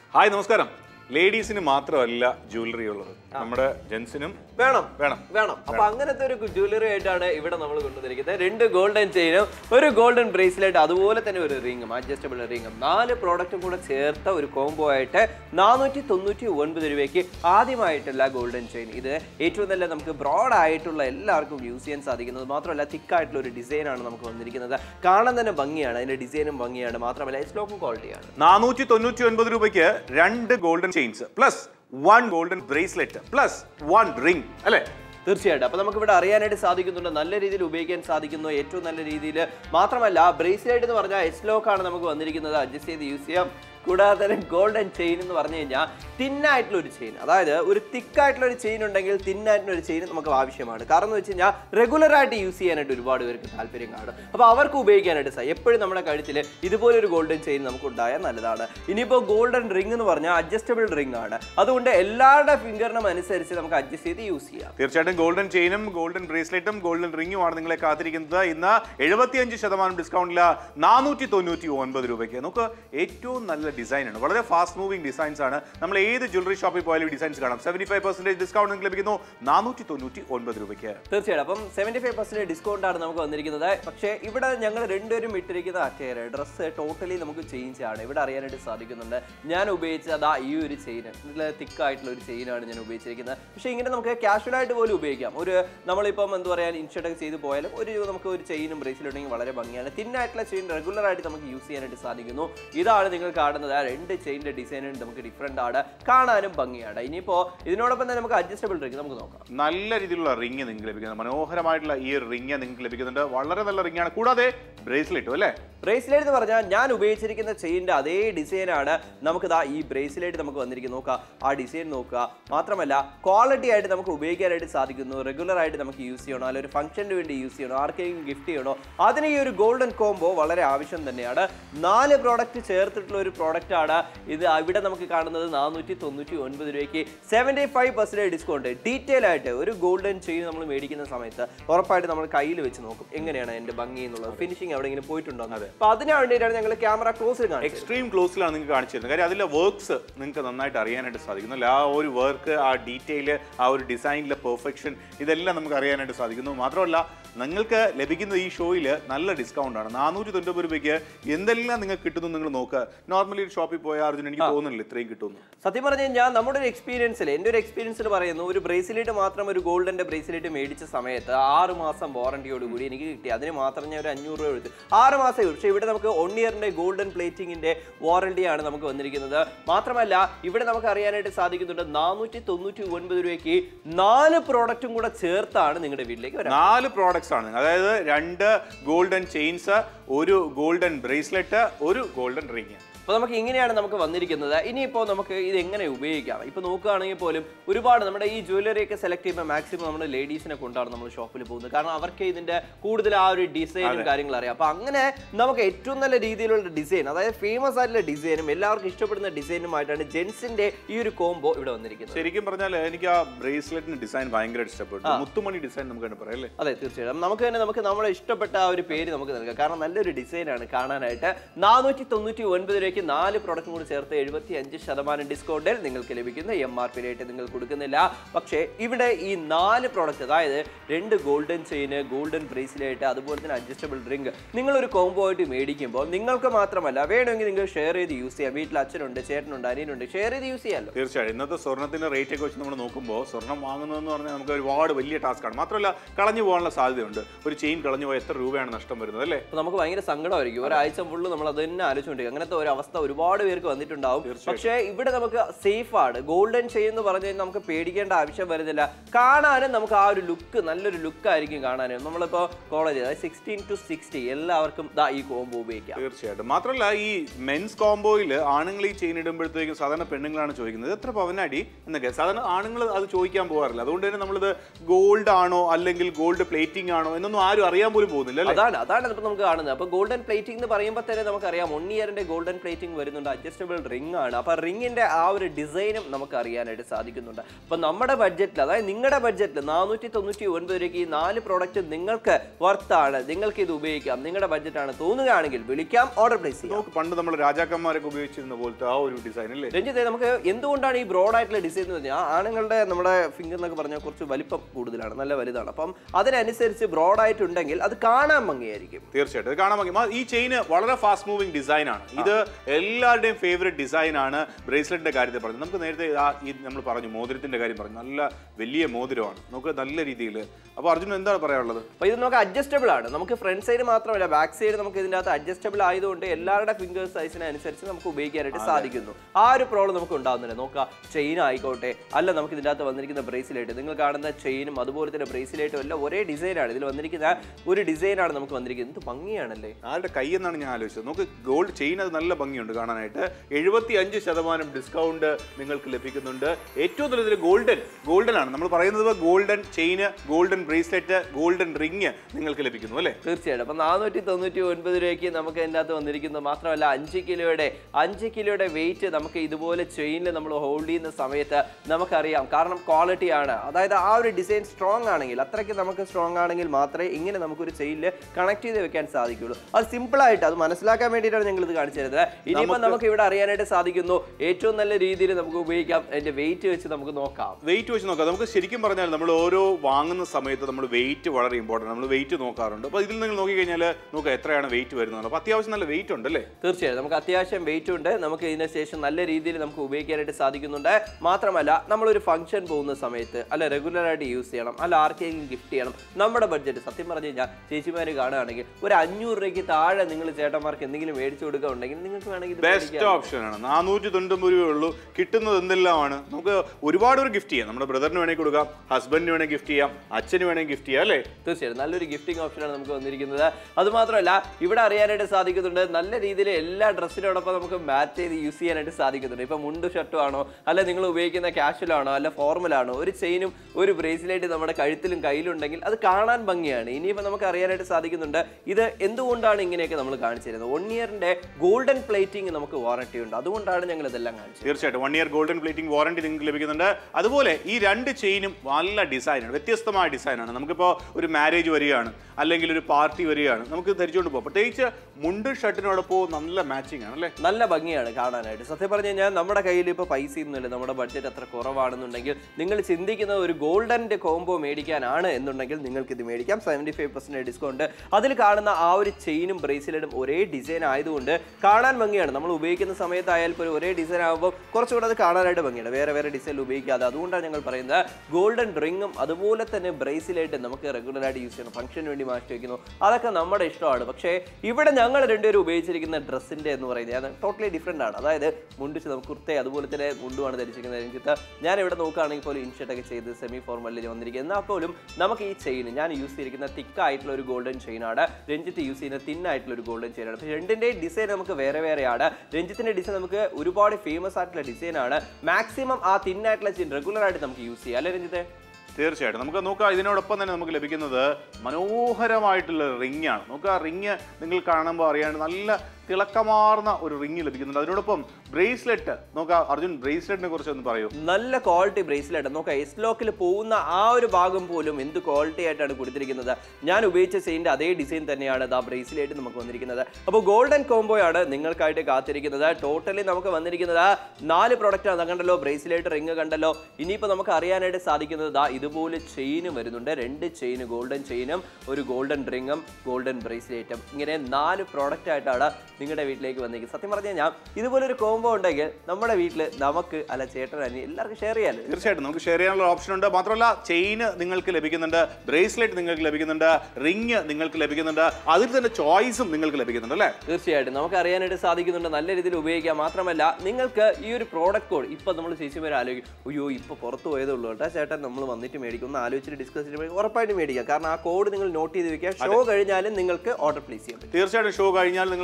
Hi നമസ്കാരം ലേഡീസിന് മാത്രമല്ല ജ്വല്ലറി ഉള്ളത് നമ്മുടെ ജെൻസിനും വേണം വേണം വേണം അപ്പൊ അങ്ങനത്തെ ഒരു ജ്വല്ലറി ആയിട്ടാണ് ഇവിടെ നമ്മൾ കൊണ്ടുവന്നിരിക്കുന്നത് രണ്ട് ഗോൾഡൻ ചെയിനും ഒരു ഗോൾഡൻ ബ്രേസ്ലെറ്റ് അതുപോലെ തന്നെ ഒരു റിംഗും അഡ്ജസ്റ്റബിൾ റിംഗും നാല് പ്രോഡക്റ്റും കൂടെ ചേർത്ത ഒരു കോംബോ ആയിട്ട് നാനൂറ്റി തൊണ്ണൂറ്റി ഒൻപത് രൂപയ്ക്ക് ആദ്യമായിട്ടല്ല ഗോൾഡൻ ചെയിൻ ഇത് ഏറ്റവും നല്ല നമുക്ക് ബ്രോഡ് ആയിട്ടുള്ള എല്ലാവർക്കും യൂസ് ചെയ്യാൻ സാധിക്കുന്നത് മാത്രമല്ല തിക്കായിട്ടുള്ള ഒരു ഡിസൈനാണ് നമുക്ക് വന്നിരിക്കുന്നത് കാണാൻ തന്നെ ഭംഗിയാണ് അതിന്റെ ഡിസൈനും ഭംഗിയാണ് മാത്രമല്ല സ്ലോക്കും ക്വാളിറ്റിയാണ് നാനൂറ്റി തൊണ്ണൂറ്റി ഒൻപത് രൂപയ്ക്ക് രണ്ട് golden chains plus one golden bracelet plus one ring അല്ലേ തീർച്ചയായിട്ടും അപ്പൊ നമുക്ക് ഇവിടെ അറിയാനായിട്ട് സാധിക്കുന്നുണ്ട് നല്ല രീതിയിൽ ഉപയോഗിക്കാൻ സാധിക്കുന്നു ഏറ്റവും നല്ല രീതിയിൽ മാത്രമല്ല ബ്രേസ്ലെറ്റ് എന്ന് പറഞ്ഞാൽ എസ് ലോക്ക് ആണ് നമുക്ക് വന്നിരിക്കുന്നത് അഡ്ജസ്റ്റ് ചെയ്ത് യൂസ് ചെയ്യാം കൂടാതെ തന്നെ ഗോൾഡൻ ചെയിൻ എന്ന് പറഞ്ഞു കഴിഞ്ഞാൽ തിന്നായിട്ടുള്ള ഒരു ചെയിൻ അതായത് ഒരു തിക്കായിട്ടുള്ള ഒരു ചെയിൻ ഉണ്ടെങ്കിൽ തിന്നായിട്ടുള്ള ഒരു ചെയിൻ നമുക്ക് ആവശ്യമാണ് കാരണം എന്ന് വെച്ച് കഴിഞ്ഞാൽ റെഗുലർ ആയിട്ട് യൂസ് ചെയ്യാനായിട്ട് ഒരുപാട് പേർക്ക് താല്പര്യം കാണും അപ്പോൾ അവർക്ക് ഉപയോഗിക്കാനായിട്ട് സാ എപ്പോഴും നമ്മുടെ കഴുത്തിൽ ഇതുപോലെ ഒരു ഗോൾഡൻ ചെയിൻ നമുക്ക് ഉണ്ടായാൽ നല്ലതാണ് ഇനിയിപ്പോൾ ഗോൾഡൻ റിംഗ് എന്ന് പറഞ്ഞാൽ അഡ്ജസ്റ്റബിൾ റിംഗ് ആണ് അതുകൊണ്ട് എല്ലാവരുടെ ഫിംഗറിനും അനുസരിച്ച് നമുക്ക് അഡ്ജസ്റ്റ് ചെയ്ത് യൂസ് ചെയ്യാം തീർച്ചയായിട്ടും ഗോൾഡൻ ചെയിനും ഗോൾഡൻ ബ്രേസ്ലെറ്റും ഗോൾഡൻ റിംഗുമാണ് നിങ്ങളെ കാത്തിരിക്കുന്നത് ഇന്ന് എഴുപത്തിയഞ്ച് ശതമാനം ഡിസ്കൗണ്ടിൽ നാനൂറ്റി തൊണ്ണൂറ്റി ഒൻപത് രൂപയ്ക്ക് നമുക്ക് ഏറ്റവും നല്ല ഡിസൈൻ ആണ് വളരെ ഫാസ്റ്റ് മൂവിംഗ് ഡിസൈൻസ് ആണ് നമ്മൾ ഏത് ജ്വല്ലറി ഷോപ്പിൽ പോയാലും ഈ ഡിസൈൻസ് കാണാം സെവൻറ്റി ഫൈവ് പെർസെൻറ്റേജ് ഡിസ്കൗണ്ട് നിങ്ങൾക്ക് ലഭിക്കുന്നു നാനൂറ്റി തൊണ്ണൂറ്റി ഒൻപത് രൂപയ്ക്ക് തീർച്ചയായിട്ടും അപ്പം സെവൻറ്റി ഫൈവ് പെർസെന്റ് ഡിസ്കൗണ്ട് ആണ് നമുക്ക് വന്നിരിക്കുന്നത് പക്ഷേ ഇവിടെ ഞങ്ങൾ രണ്ടുപേരും ഇട്ടിരിക്കുന്ന അറ്റയർ ഡ്രസ്സ് ടോട്ടലി നമുക്ക് ചേഞ്ച് ആണ് ഇവിടെ അറിയാനായിട്ട് സാധിക്കുന്നുണ്ട് ഞാൻ ഉപയോഗിച്ചത് ആ ഈ ഒരു ചെയിൻ നല്ല തിക്കായിട്ടുള്ള ഒരു ചെയിനാണ് ഞാൻ ഉപയോഗിച്ചിരിക്കുന്നത് പക്ഷേ ഇങ്ങനെ നമുക്ക് കാഷ്വൽ ആയിട്ട് പോലും ഉപയോഗിക്കാം ഒരു നമ്മളിപ്പം എന്താ പറയുക ഇൻഷർട്ടൊക്കെ ചെയ്ത് പോയാലും ഒരു നമുക്ക് ഒരു ചെയിനും ബ്രേസിലും ഉണ്ടെങ്കിൽ വളരെ ഭംഗിയാണ് തിന്നായിട്ടുള്ള ചെയിൻ റെഗുലർ ആയിട്ട് നമുക്ക് യൂസ് ചെയ്യാനായിട്ട് സാധിക്കുന്നു ഇതാണ് നിങ്ങൾ കാണുന്നത് ആ രണ്ട് ചെയിൻ്റെ ഡിസൈനും നമുക്ക് ഡിഫറെൻ്റ് ആണ് കാണാനും ഭംഗിയാണ് ഇനിയിപ്പോൾ ഇതിനോടൊപ്പം തന്നെ നമുക്ക് അഡ്ജസ്റ്റബിൾ റിംഗ് നമുക്ക് നോക്കാം നല്ല രീതിയിലുള്ള റിംഗ് നിങ്ങൾക്ക് ലഭിക്കുന്നത് മനോഹരമായിട്ടുള്ള ഈ റിംഗ് നിങ്ങൾക്ക് ലഭിക്കുന്നുണ്ട് വളരെ നല്ല റിംഗ് ആണ് കൂടാതെ ബ്രേസ്ലെറ്റും അല്ലേ ബ്രേസ്ലെറ്റ് എന്ന് പറഞ്ഞാൽ ഞാൻ ഉപയോഗിച്ചിരിക്കുന്ന ചെയിൻ്റെ അതേ ഡിസൈനാണ് നമുക്ക് ദാ ഈ ബ്രേസ്ലെറ്റ് നമുക്ക് വന്നിരിക്കുന്നത് നോക്കുക ആ ഡിസൈൻ നോക്കുക മാത്രമല്ല ക്വാളിറ്റി ആയിട്ട് നമുക്ക് ഉപയോഗിക്കാനായിട്ട് സാധിക്കുന്നു റെഗുലർ ആയിട്ട് നമുക്ക് യൂസ് ചെയ്യണോ അല്ലെങ്കിൽ ഒരു ഫംഗ്ഷന് വേണ്ടി യൂസ് ചെയ്യണോ ആർക്കെങ്കിലും ഗിഫ്റ്റ് ചെയ്യണോ അതിന് ഈ ഒരു ഗോൾഡൻ കോംബോ വളരെ ആവശ്യം തന്നെയാണ് നാല് പ്രോഡക്റ്റ് ചേർത്തിട്ടുള്ള ഒരു പ്രോഡക്റ്റ് ആണ് ഇത് ഇവിടെ നമുക്ക് കാണുന്നത് നാനൂറ്റി തൊണ്ണൂറ്റി ഒൻപത് രൂപയ്ക്ക് seventy five percentage discount detail ആയിട്ട് ഒരു ഗോൾഡൻ ചെയിൻ നമ്മൾ മേടിക്കുന്ന സമയത്ത് ഉറപ്പായിട്ട് നമ്മൾ കയ്യിൽ വെച്ച് നോക്കും എങ്ങനെയാണ് എൻ്റെ ഭംഗി എന്നുള്ളത് ഫിനിഷിംഗ് എവിടെയെങ്കിലും പോയിട്ടുണ്ടോ എന്ന്. അപ്പൊ അതിന് വേണ്ടിയിട്ടാണ് ഞങ്ങൾ ക്യാമറ ക്ലോസിൽ കാണിച്ചത് എക്സ്ട്രീം ക്ലോസിലാണ് നിങ്ങൾക്ക് കാണിച്ചു തരുന്നത് കാര്യം അതിലെ വർക്ക്സ് നിങ്ങൾക്ക് നന്നായിട്ട് അറിയാനായിട്ട് സാധിക്കുന്നു അല്ല ആ ഒരു വർക്ക് ആ ഡീറ്റെയിൽ ആ ഒരു ഡിസൈനിലെ പെർഫെക്ഷൻ ഇതെല്ലാം നമുക്ക് അറിയാനായിട്ട് സാധിക്കുന്നു മാത്രമല്ല നിങ്ങൾക്ക് ലഭിക്കുന്ന ഈ ഷോയിൽ നല്ല ഡിസ്കൗണ്ട് ആണ് നാനൂറ്റി തൊണ്ണൂറ് രൂപയ്ക്ക് എന്തെല്ലാം നിങ്ങൾക്ക് കിട്ടുന്നു നിങ്ങൾ നോക്കുക നോർമലി ഒരു ഷോപ്പിൽ പോയ അർജുൻ എനിക്ക് തോന്നുന്നില്ല ഇത്രയും കിട്ടുന്നു സത്യം പറഞ്ഞു കഴിഞ്ഞാൽ നമ്മുടെ ഒരു എക്സ്പീരിയൻസിൽ എൻ്റെ ഒരു എക്സ്പീരിയൻസിൽ പറയുന്നു ഒരു ബ്രേസ്ലെറ്റ് മാത്രം ഒരു ഗോൾഡൻ്റെ ബ്രേസ്ലെറ്റ് മേടിച്ച സമയത്ത് ആറ് മാസം വാറണ്ടിയോട് കൂടി എനിക്ക് കിട്ടി അതിന് മാത്രം ഞാൻ ഒരു അഞ്ഞൂറ് രൂപ എടുത്തു ആറ് മാസമേ ഉള്ളൂ പക്ഷേ ഇവിടെ നമുക്ക് വൺ ഇയറിൻ്റെ ഗോൾഡൻ പ്ലേറ്റിങ്ങിൻ്റെ വാറണ്ടിയാണ് നമുക്ക് വന്നിരിക്കുന്നത് മാത്രമല്ല ഇവിടെ നമുക്ക് അറിയാനായിട്ട് സാധിക്കുന്നുണ്ട് നാനൂറ്റി തൊണ്ണൂറ്റി ഒൻപത് രൂപയ്ക്ക് നാല് പ്രോഡക്റ്റും കൂടെ ചേർത്താണ് നിങ്ങളുടെ വീട്ടിലേക്ക് വരാം നാല് പ്രോഡക്ട്സ് ആണ് അതായത് രണ്ട് ഗോൾഡൻ ചെയിൻസ് ഒരു ഗോൾഡൻ ബ്രേസ്ലെറ്റ് ഒരു ഗോൾഡൻ റിംഗ് അപ്പോൾ നമുക്ക് ഇങ്ങനെയാണ് നമുക്ക് വന്നിരിക്കുന്നത് ഇനിയിപ്പോൾ നമുക്ക് ഇത് എങ്ങനെ ഉപയോഗിക്കാം ഇപ്പോൾ നോക്കുകയാണെങ്കിൽ പോലും ഒരുപാട് നമ്മുടെ ഈ ജ്വല്ലറി ഒക്കെ സെലക്ട് ചെയ്യുമ്പോൾ മാക്സിമം നമ്മൾ ലേഡീസിനെ കൊണ്ടാണ് നമ്മൾ ഷോപ്പിൽ പോകുന്നത് കാരണം അവർക്ക് ഇതിന്റെ കൂടുതൽ ആ ഒരു ഡിസൈനും കാര്യങ്ങളും അറിയാം അപ്പോൾ അങ്ങനെ നമുക്ക് ഏറ്റവും നല്ല രീതിയിലുള്ള ഡിസൈൻ അതായത് ഫേമസ് ആയിട്ടുള്ള ഡിസൈനും എല്ലാവർക്കും ഇഷ്ടപ്പെടുന്ന ഡിസൈനുമായിട്ടാണ് ജെൻസിന്റെ ഈ ഒരു കോംബോ ഇവിടെ വന്നിരിക്കുന്നത് ശരിക്കും പറഞ്ഞാൽ എനിക്ക് ആ ബ്രേസ്ലെറ്റിന്റെ ഡിസൈൻ ഭയങ്കര ഇഷ്ടപ്പെട്ടു മുത്തുമണി ഡിസൈൻ നമുക്ക് കണ്ടു പറയാം അല്ലേ അതെ തീർച്ചയായിട്ടും നമുക്ക് തന്നെ നമുക്ക് നമ്മുടെ ഇഷ്ടപ്പെട്ട ആ ഒരു പേര് നമുക്ക് നൽകാം കാരണം നല്ലൊരു ഡിസൈനാണ് കാണാനായിട്ട് നാനൂറ്റി തൊണ്ണൂറ്റി ഒൻപത് രൂപയ്ക്ക് നാല് പ്രൊഡക്റ്റും കൂടി ചേർത്ത് എഴുപത്തി അഞ്ച് ശതമാനം ഡിസ്കൗണ്ടിൽ നിങ്ങൾക്ക് ലഭിക്കുന്ന എം ആർ പി റേറ്റ് നിങ്ങൾ കൊടുക്കുന്നില്ല പക്ഷേ ഇവിടെ ഈ നാല് പ്രോഡക്റ്റ് അതായത് രണ്ട് ഗോൾഡൻ ചെയിന് ഗോൾഡൻ ബ്രേസ്ലെറ്റ് അതുപോലെ തന്നെ അഡ്ജസ്റ്റബിൾ റിംഗ് നിങ്ങളൊരു കോംബോ ആയിട്ട് മേടിക്കുമ്പോൾ നിങ്ങൾക്ക് മാത്രമല്ല വേണമെങ്കിൽ നിങ്ങൾ ഷെയർ ചെയ്ത് യൂസ് ചെയ്യാം വീട്ടിൽ അച്ഛനുണ്ട് ചേട്ടനുണ്ട് അനിയനുണ്ട് ഷെയർ ചെയ്ത് യൂസ് ചെയ്യാമല്ലോ തീർച്ചയായും ഇന്നത്തെ സ്വർണ്ണത്തിന്റെ റേറ്റ് ഒക്കെ വെച്ച് നമ്മൾ നോക്കുമ്പോൾ സ്വർണ്ണം വാങ്ങുന്നതെന്ന് പറഞ്ഞാൽ നമുക്ക് ഒരുപാട് വലിയ ടാസ്ക്കാണ് മാത്രമല്ല കളഞ്ഞു പോകാനുള്ള സാധ്യതയുണ്ട് ഒരു ചെയിൻ കളഞ്ഞു പോയാൽ എത്ര രൂപയാണ് നഷ്ടം വരുന്നത് അല്ലേ അപ്പൊ നമുക്ക് ഭയങ്കര സങ്കടമായിരിക്കും ഒരാഴ്ച ഫുള്ള് നമ്മൾ അത് തന്നെ ആലോചിച്ചുകൊണ്ടിരിക്കും അങ്ങനത്തെ ഒരു അവസ്ഥ ഒരുപാട് പേർക്ക് വന്നിട്ടുണ്ടാവും പക്ഷേ ഇവിടെ നമുക്ക് സേഫ് ആണ് ഗോൾഡൻ ചെയിൻ എന്ന് പറഞ്ഞു കഴിഞ്ഞാൽ നമുക്ക് പേടിക്കേണ്ട ആവശ്യം വരുന്നില്ല കാണാനും നമുക്ക് ആ ഒരു ലുക്ക് നല്ലൊരു ലുക്ക് ആയിരിക്കും കാണാനും നമ്മളിപ്പോ കോളേജ് അതായത് സിക്സ്റ്റീൻ ടു സിക്സ്റ്റി എല്ലാവർക്കും ദാ ഈ കോംബോ ഉപയോഗിക്കാം തീർച്ചയായിട്ടും മാത്രമല്ല ഈ മെൻസ് കോംബോയിൽ ആണുങ്ങൾ ഈ ചെയിൻ ഇടുമ്പോഴത്തേക്കും സാധാരണ പെണ്ണുങ്ങളാണ് ചോദിക്കുന്നത് എത്ര പവനാടി എന്നൊക്കെ സാധാരണ ആണുങ്ങൾ അത് ചോദിക്കാൻ പോകാറില്ല അതുകൊണ്ട് തന്നെ നമ്മളിത് ഗോൾഡ് ആണോ അല്ലെങ്കിൽ ഗോൾഡ് പ്ലേറ്റിംഗ് ആണോ എന്നൊന്നും ആരും അറിയാൻ പോലും പോകുന്നില്ല അല്ലേ അതാണ് അതാണ് ഇപ്പൊ നമുക്ക് കാണുന്നത് അപ്പൊ ഗോൾഡൻ പ്ലേറ്റിംഗ് എന്ന് പറയുമ്പോൾ തന്നെ നമുക്കറിയാം വൺ ഇയറിന്റെ ഗോൾഡൻ പ്ലേറ്റിംഗ് പ്ലേറ്റിംഗ് വരുന്നുണ്ട് അഡ്ജസ്റ്റബിൾ റിംഗ് ആണ് അപ്പൊ റിംഗിന്റെ ആ ഒരു ഡിസൈനും നമുക്ക് അറിയാനായിട്ട് സാധിക്കുന്നുണ്ട് അപ്പൊ നമ്മുടെ ബഡ്ജറ്റിൽ അതായത് നിങ്ങളുടെ ബഡ്ജറ്റിൽ നാനൂറ്റി തൊണ്ണൂറ്റി ഒൻപത് രൂപയ്ക്ക് ഈ നാല് പ്രോഡക്റ്റ് നിങ്ങൾക്ക് വർത്താണ് നിങ്ങൾക്ക് ഇത് ഉപയോഗിക്കാം നിങ്ങളുടെ ബഡ്ജറ്റാണ് തോന്നുകയാണെങ്കിൽ വിളിക്കാം ഓർഡർ പ്ലേസ് ചെയ്യാം നമുക്ക് പണ്ട് നമ്മൾ രാജാക്കന്മാരൊക്കെ ഉപയോഗിച്ചിരുന്ന പോലത്തെ ആ ഒരു ഡിസൈൻ അല്ലേ രഞ്ജിത്തെ നമുക്ക് എന്തുകൊണ്ടാണ് ഈ ബ്രോഡ് ആയിട്ടുള്ള ഡിസൈൻ എന്ന് പറഞ്ഞാൽ ആണുങ്ങളുടെ നമ്മുടെ ഫിംഗർ എന്നൊക്കെ പറഞ്ഞാൽ കുറച്ച് വലിപ്പം കൂടുതലാണ് നല്ല വലുതാണ് അപ്പം അതിനനുസരിച്ച് ബ്രോഡ് ആയിട്ടുണ്ടെങ്കിൽ അത് കാണാൻ ഭംഗിയായിരിക്കും തീർച്ചയായിട്ടും ഇത് കാണാൻ ഭംഗി മാ- ഈ ചെയിന് വളരെ ഫാസ്റ്റ് മൂവിങ് ഡിസൈൻ ആണ് ഇത് എല്ലാവരുടെയും ഫേവറേറ്റ് ഡിസൈൻ ആണ് ബ്രേസ്ലെറ്റിന്റെ കാര്യത്തിൽ പറഞ്ഞത് നമുക്ക് നേരത്തെ ആ ഈ നമ്മൾ പറഞ്ഞു മോതിരത്തിന്റെ കാര്യം പറഞ്ഞു നല്ല വലിയ മോതിരമാണ് നമുക്ക് നല്ല രീതിയിൽ അപ്പോൾ അർജുൻ എന്താണ് പറയാനുള്ളത് അപ്പൊ ഇത് നമുക്ക് അഡ്ജസ്റ്റബിൾ ആണ് നമുക്ക് ഫ്രണ്ട് സൈഡ് മാത്രമല്ല ബാക്ക് സൈഡ് നമുക്ക് ഇതിന്റെ അകത്ത് അഡ്ജസ്റ്റബിൾ ആയതുകൊണ്ട് എല്ലാവരുടെ ഫിംഗർ സൈസിനനുസരിച്ച് നമുക്ക് ഉപയോഗിക്കാനായിട്ട് സാധിക്കുന്നു ആ ഒരു പ്രോബ്ലം നമുക്ക് ഉണ്ടാകുന്നില്ല നോക്കുക ചെയിൻ ആയിക്കോട്ടെ അല്ല നമുക്ക് ഇതിന്റെ അകത്ത് വന്നിരിക്കുന്ന ബ്രേസിലേറ്റ് നിങ്ങൾ കാണുന്ന ചെയിനും അതുപോലെ തന്നെ ബ്രേസിലേറ്റും എല്ലാം ഒരേ ഡിസൈനാണ് ഇതിൽ വന്നിരിക്കുന്ന ഒരു ഡിസൈനാണ് നമുക്ക് വന്നിരിക്കുന്നത് എന്ത് ഭംഗിയാണല്ലേ ആരുടെ കൈ എന്നാണ് ഞാൻ ആലോചിച്ചത് നമുക്ക് ഗോൾഡ് ചെയിൻ അത് നല്ല ഭംഗിയുണ്ട് കാണാനായിട്ട് എഴുപത്തി അഞ്ച് ശതമാനം ഡിസ്കൗണ്ട് നിങ്ങൾക്ക് ലഭിക്കുന്നുണ്ട് ഏറ്റവും നല്ലതിൽ ഗോൾഡൻ ഗോൾഡൻ ആണ് നമ്മൾ പറയുന്നത് ഗോൾഡൻ ചെയിന് ഗോൾഡൻ ബ്രേസ്ലെറ്റ് ഗോൾഡൻ റിങ് നിങ്ങൾക്ക് ലഭിക്കുന്നു അല്ലേ തീർച്ചയായിട്ടും അപ്പൊ നാനൂറ്റി തൊണ്ണൂറ്റി ഒൻപത് രൂപയ്ക്ക് നമുക്ക് ഇതിൻ്റെ അകത്ത് വന്നിരിക്കുന്നത് മാത്രമല്ല അഞ്ച് കിലോയുടെ അഞ്ച് കിലോയുടെ വെയിറ്റ് നമുക്ക് ഇതുപോലെ ചെയിനിൽ നമ്മൾ ഹോൾഡ് ചെയ്യുന്ന സമയത്ത് നമുക്കറിയാം കാരണം ക്വാളിറ്റി ആണ് അതായത് ആ ഒരു ഡിസൈൻ സ്ട്രോങ് ആണെങ്കിൽ അത്രയ്ക്ക് നമുക്ക് സ്ട്രോങ് ആണെങ്കിൽ മാത്രമേ ഇങ്ങനെ നമുക്കൊരു ചെയിനിൽ കണക്ട് ചെയ്ത് വെക്കാൻ സാധിക്കുള്ളൂ അത് സിമ്പിൾ ആയിട്ട് അത് മനസ്സിലാക്കാൻ വേണ്ടിയിട്ടാണ് ഞങ്ങൾ ഇത് കാണിച്ചു തരുന്നത് ഇനിയിപ്പോൾ നമുക്ക് ഇവിടെ അറിയാനായിട്ട് സാധിക്കുന്നു ഏറ്റവും നല്ല രീതിയിൽ നമുക്ക് ഉപയോഗിക്കാം അതിന്റെ വെയിറ്റ് വെച്ച് നമുക്ക് നോക്കാം വെയിറ്റ് വെച്ച് നോക്കാം നമുക്ക് ശരിക്കും പറഞ്ഞാൽ നമ്മൾ ഓരോ വാങ്ങുന്ന സമയത്ത് നമ്മൾ വെയിറ്റ് വളരെ ഇമ്പോർട്ടൻ്റ് നമ്മൾ വെയിറ്റ് നോക്കാറുണ്ട് അപ്പോൾ ഇതിൽ നിങ്ങൾ നോക്കിക്കഴിഞ്ഞാൽ നോക്കാം എത്രയാണ് വെയിറ്റ് വരുന്നത് അപ്പോൾ അത്യാവശ്യം നല്ല വെയിറ്റ് ഉണ്ട് അല്ലേ തീർച്ചയായും നമുക്ക് അത്യാവശ്യം വെയിറ്റ് ഉണ്ട് നമുക്ക് ഇതിന് ശേഷം നല്ല രീതിയിൽ നമുക്ക് ഉപയോഗിക്കാനായിട്ട് സാധിക്കുന്നുണ്ട് മാത്രമല്ല നമ്മളൊരു ഫംഗ്ഷൻ പോകുന്ന സമയത്ത് അല്ല റെഗുലർ ആയിട്ട് യൂസ് ചെയ്യണം അല്ല ആർക്കെങ്കിലും ഗിഫ്റ്റ് ചെയ്യണം നമ്മുടെ ബഡ്ജറ്റ് സത്യം പറഞ്ഞു കഴിഞ്ഞാൽ ചേച്ചിമാർ കാണുകയാണെങ്കിൽ ഒരു അഞ്ഞൂറ് രൂപയ്ക്ക് താഴെ നിങ്ങൾ ചേട്ടന്മാർക്ക് എന്തെങ്കിലും മേടിച്ചു കൊടുക്കുക ഉണ്ടെങ്കിൽ നിങ്ങൾക്ക് വേണമെങ്കിൽ ഇത് ബെസ്റ്റ് മേടിക്കാം. ഓപ്ഷൻ ആണ് നാനൂറ്റി തൊണ്ണൂറ്റൊമ്പത് രൂപയേ ഉള്ളൂ കിട്ടുന്നത് എന്തെല്ലാമാണ് നമുക്ക് ഒരുപാട് ഒരു ഗിഫ്റ്റ് ചെയ്യാം നമ്മുടെ ബ്രദറിന് വേണമെങ്കിൽ കൊടുക്കാം ഹസ്ബൻഡിന് വേണമെങ്കിൽ ഗിഫ്റ്റ് ചെയ്യാം അച്ഛന് വേണമെങ്കിൽ ഗിഫ്റ്റ് ചെയ്യാം അല്ലേ തീർച്ചയായും നല്ലൊരു ഗിഫ്റ്റിംഗ് ഓപ്ഷനാണ് നമുക്ക് വന്നിരിക്കുന്നത് അതുമാത്രമല്ല ഇവിടെ അറിയാനായിട്ട് സാധിക്കുന്നുണ്ട് നല്ല രീതിയിൽ എല്ലാ ഡ്രസ്സിനോടൊപ്പം നമുക്ക് മാച്ച് ചെയ്ത് യൂസ് ചെയ്യാനായിട്ട് സാധിക്കുന്നുണ്ട് ഇപ്പൊ മുണ്ട് ഷർട്ടും ആണോ അല്ല നിങ്ങൾ ഉപയോഗിക്കുന്ന casual ആണോ അല്ല ഫോർമൽ ആണോ ഒരു ചെയിനും ഒരു ബ്രേസ്ലെറ്റ് നമ്മുടെ കഴുത്തിലും കയ്യിലും ഉണ്ടെങ്കിൽ അത് കാണാൻ ഭംഗിയാണ് ഇനിയിപ്പോൾ നമുക്ക് അറിയാനായിട്ട് സാധിക്കുന്നുണ്ട് ഇത് എന്തുകൊണ്ടാണ് ഇങ്ങനെയൊക്കെ നമ്മൾ കാണിച്ചു തരുന്നത് വൺ ഇയറിന്റെ ഗോൾഡൻ പ്ലേറ്റിംഗ് നമുക്ക് വാറണ്ടി ഉണ്ട് അതുകൊണ്ടാണ് ഞങ്ങൾ ഇതെല്ലാം കാണിച്ചത് തീർച്ചയായിട്ടും one year golden plating warranty നിങ്ങൾക്ക് ലഭിക്കുന്നുണ്ട് അതുപോലെ ഈ രണ്ട് ചെയിനും നല്ല ഡിസൈനാണ് വ്യത്യസ്തമായ ഡിസൈനാണ് നമുക്കിപ്പോൾ ഒരു മാരേജ് വരികയാണ് അല്ലെങ്കിൽ ഒരു പാർട്ടി വരികയാണ് നമുക്ക് ധരിച്ചുകൊണ്ട് പോകാം പ്രത്യേകിച്ച് മുണ്ട് ഷർട്ടിനോടൊപ്പം നല്ല മാച്ചിങ് ആണ് അല്ലേ നല്ല ഭംഗിയാണ് കാണാനായിട്ട് സത്യം പറഞ്ഞു കഴിഞ്ഞാൽ നമ്മുടെ കയ്യിൽ ഇപ്പോൾ പൈസ ഒന്നുമില്ല നമ്മുടെ ബഡ്ജറ്റ് അത്ര കുറവാണെന്നുണ്ടെങ്കിൽ നിങ്ങൾ ചിന്തിക്കുന്ന ഒരു ഗോൾഡൻ്റെ കോംബോ മേടിക്കാനാണ് എന്നുണ്ടെങ്കിൽ നിങ്ങൾക്ക് ഇത് മേടിക്കാം സെവൻറ്റി ഫൈവ് പെർസെൻറ്റ് ഡിസ്കൗണ്ട് അതിൽ കാണുന്ന ആ ഒരു ചെയിനും ബ്രേസ്ലെറ്റും ഒരേ ഡിസൈൻ ആയതുകൊണ്ട് കാണാൻ ഭംഗിയാണ് നമ്മൾ ഉപയോഗിക്കുന്ന സമയത്തായാൽ പോലും ഒരേ ഡിസൈൻ ആകുമ്പോൾ കുറച്ചുകൂടെ അത് കാണാനായിട്ട് ഭംഗിയാണ് വേറെ വേറെ ഡിസൈനിൽ ഉപയോഗിക്കാതെ അതുകൊണ്ടാണ് ഞങ്ങൾ പറയുന്നത് ഗോൾഡൻ റിങ്ങും അതുപോലെ തന്നെ ബ്രേസ്ലെറ്റും നമുക്ക് റെഗുലറായിട്ട് യൂസ് ചെയ്യണം ഫംഗ്ഷന് വേണ്ടി മാറ്റി വയ്ക്കുന്നു അതൊക്കെ നമ്മുടെ ഇഷ്ടമാണ് പക്ഷേ ഇവിടെ ഞങ്ങൾ രണ്ടുപേരും ഉപയോഗിച്ചിരിക്കുന്ന ഡ്രസ്സിൻ്റെ എന്ന് പറയുന്നത് അത് ടോട്ടലി ഡിഫറെൻ്റ് ആണ് അതായത് മുണ്ട് നമുക്ക് കുർത്തേ അതുപോലെ തന്നെ മുണ്ടുമാണ് ധരിച്ചിരിക്കുന്നത് രഞ്ജിത്ത് ഞാൻ ഇവിടെ നോക്കുകയാണെങ്കിൽ പോലും ഇൻഷർട്ടൊക്കെ ചെയ്ത് സെമി ഫോർമലിൽ വന്നിരിക്കുന്നത് എന്നാൽ പോലും നമുക്ക് ഈ ചെയിൻ ഞാൻ യൂസ് ചെയ്തിരിക്കുന്ന തിക്കായിട്ടുള്ള ഒരു ഗോൾഡൻ ചെയിനാണ് രഞ്ജിത്ത് യൂസ് ചെയ്യുന്ന തിൻ ആയിട്ടുള്ള ഒരു ഗോൾഡൻ ചെയിനാണ് പക്ഷേ രണ്ടിൻ്റെ ഡിസൈൻ നമുക്ക് വേറെ വേറെയാണ് രഞ്ജിത്തിൻ്റെ ഡിസൈൻ നമുക്ക് ഒരുപാട് ഫേമസ് ആയിട്ടുള്ള ഡിസൈനാണ് മാക്സിമം ആ തിൻ ആയിട്ടുള്ള ചെയിൻ റെഗുലർ ആയിട്ട് നമുക്ക് യൂസ് ചെയ്യാം അല്ലേ രഞ്ജിത്തെ തീർച്ചയായിട്ടും നമുക്ക് നോക്കാം ഇതിനോടൊപ്പം തന്നെ നമുക്ക് ലഭിക്കുന്നത് മനോഹരമായിട്ടുള്ള റിംഗ് ആണ് നമുക്ക് ആ റിങ് നിങ്ങൾ കാണുമ്പോൾ അറിയാണ്ട് നല്ല തിളക്കമാർന്ന ഒരു റിങ് ലഭിക്കുന്നുണ്ട് അതിനോടൊപ്പം ബ്രേസ്ലെറ്റ് നോക്കാം അർജുൻ ബ്രേസ്ലെറ്റിനെ കുറിച്ച് ഒന്ന് പറയൂ നല്ല ക്വാളിറ്റി ബ്രേസ്ലെറ്റ് നോക്കാം എസ് ലോക്കിൽ പോകുന്ന ആ ഒരു ഭാഗം പോലും എന്ത് ക്വാളിറ്റി ആയിട്ടാണ് കൊടുത്തിരിക്കുന്നത് ഞാൻ ഉപയോഗിച്ച ചെയിൻ്റെ അതേ ഡിസൈൻ തന്നെയാണ് ആ ബ്രേസ്ലെറ്റ് നമുക്ക് വന്നിരിക്കുന്നത് അപ്പോൾ ഗോൾഡൻ കോംബോ ആണ് നിങ്ങൾക്കായിട്ട് കാത്തിരിക്കുന്നത് ടോട്ടലി നമുക്ക് വന്നിരിക്കുന്നത് നാല് പ്രൊഡക്റ്റ് ആണ് കണ്ടല്ലോ ബ്രേസ്ലെറ്റ് റിങ് കണ്ടല്ലോ ഇനിയിപ്പോൾ നമുക്ക് അറിയാനായിട്ട് സാധിക്കുന്നത് ദാ ഇതുപോലെ ചെയിനും വരുന്നുണ്ട് രണ്ട് ചെയിൻ ഗോൾഡൻ ചെയിനും ഒരു ഗോൾഡൻ റിങ്ങും ഗോൾഡൻ ബ്രേസ്ലെറ്റും ഇങ്ങനെ നാല് പ്രോഡക്റ്റ് ആയിട്ടാണ് നിങ്ങളുടെ വീട്ടിലേക്ക് വന്നിരിക്കുന്നത് സത്യം പറഞ്ഞു കഴിഞ്ഞാൽ ഇതുപോലൊരു കോംബോ ഉണ്ടെങ്കിൽ നമ്മുടെ വീട്ടിൽ നമുക്ക് അല്ല ചേട്ടൻ അനി എല്ലാവർക്കും ഷെയർ ചെയ്യാമല്ലോ തീർച്ചയായിട്ടും നമുക്ക് ഷെയർ ചെയ്യാനുള്ള ഓപ്ഷൻ ഉണ്ട് മാത്രമല്ല ചെയിൻ നിങ്ങൾക്ക് ലഭിക്കുന്നുണ്ട് ബ്രേസ്ലെറ്റ് നിങ്ങൾക്ക് ലഭിക്കുന്നുണ്ട് റിങ് നിങ്ങൾക്ക് ലഭിക്കുന്നുണ്ട് അതിൽ തന്നെ ചോയ്സും നിങ്ങൾക്ക് ലഭിക്കുന്നുണ്ട് അല്ലേ തീർച്ചയായിട്ടും നമുക്ക് അറിയാനായിട്ട് സാധിക്കുന്നുണ്ട് നല്ല രീതിയിൽ ഉപയോഗിക്കാം മാത്രമല്ല നിങ്ങൾക്ക് ഈ ഒരു പ്രോഡക്റ്റ് കോഡ് ഇപ്പൊ നമ്മൾ ചേച്ചിമാരെ ആലോചിക്കും അയ്യോ ഇപ്പൊ പുറത്ത് പോയതേ ഉള്ളൂ കേട്ടോ ചേട്ടൻ നമ്മൾ വന്നിട്ട് മേടിക്കും ഒന്ന് ആലോചിച്ചിട്ട് ഡിസ്കസ് ചെയ്തിട്ട് ഉറപ്പായിട്ട് മേടിക്കാം കാരണം ആ കോഡ് നിങ്ങൾ നോട്ട് ചെയ്ത് വെക്കുക ഷോ കഴിഞ്ഞാലും നിങ്ങൾക്ക് ഓർഡർ പ്ലേസ് ചെയ്യാൻ പറ്റും തീർച്ചയായിട്ടും ഷോ കഴിഞ്ഞാൽ നിങ്ങൾക്ക് ഓർഡർ പ്ലേസ്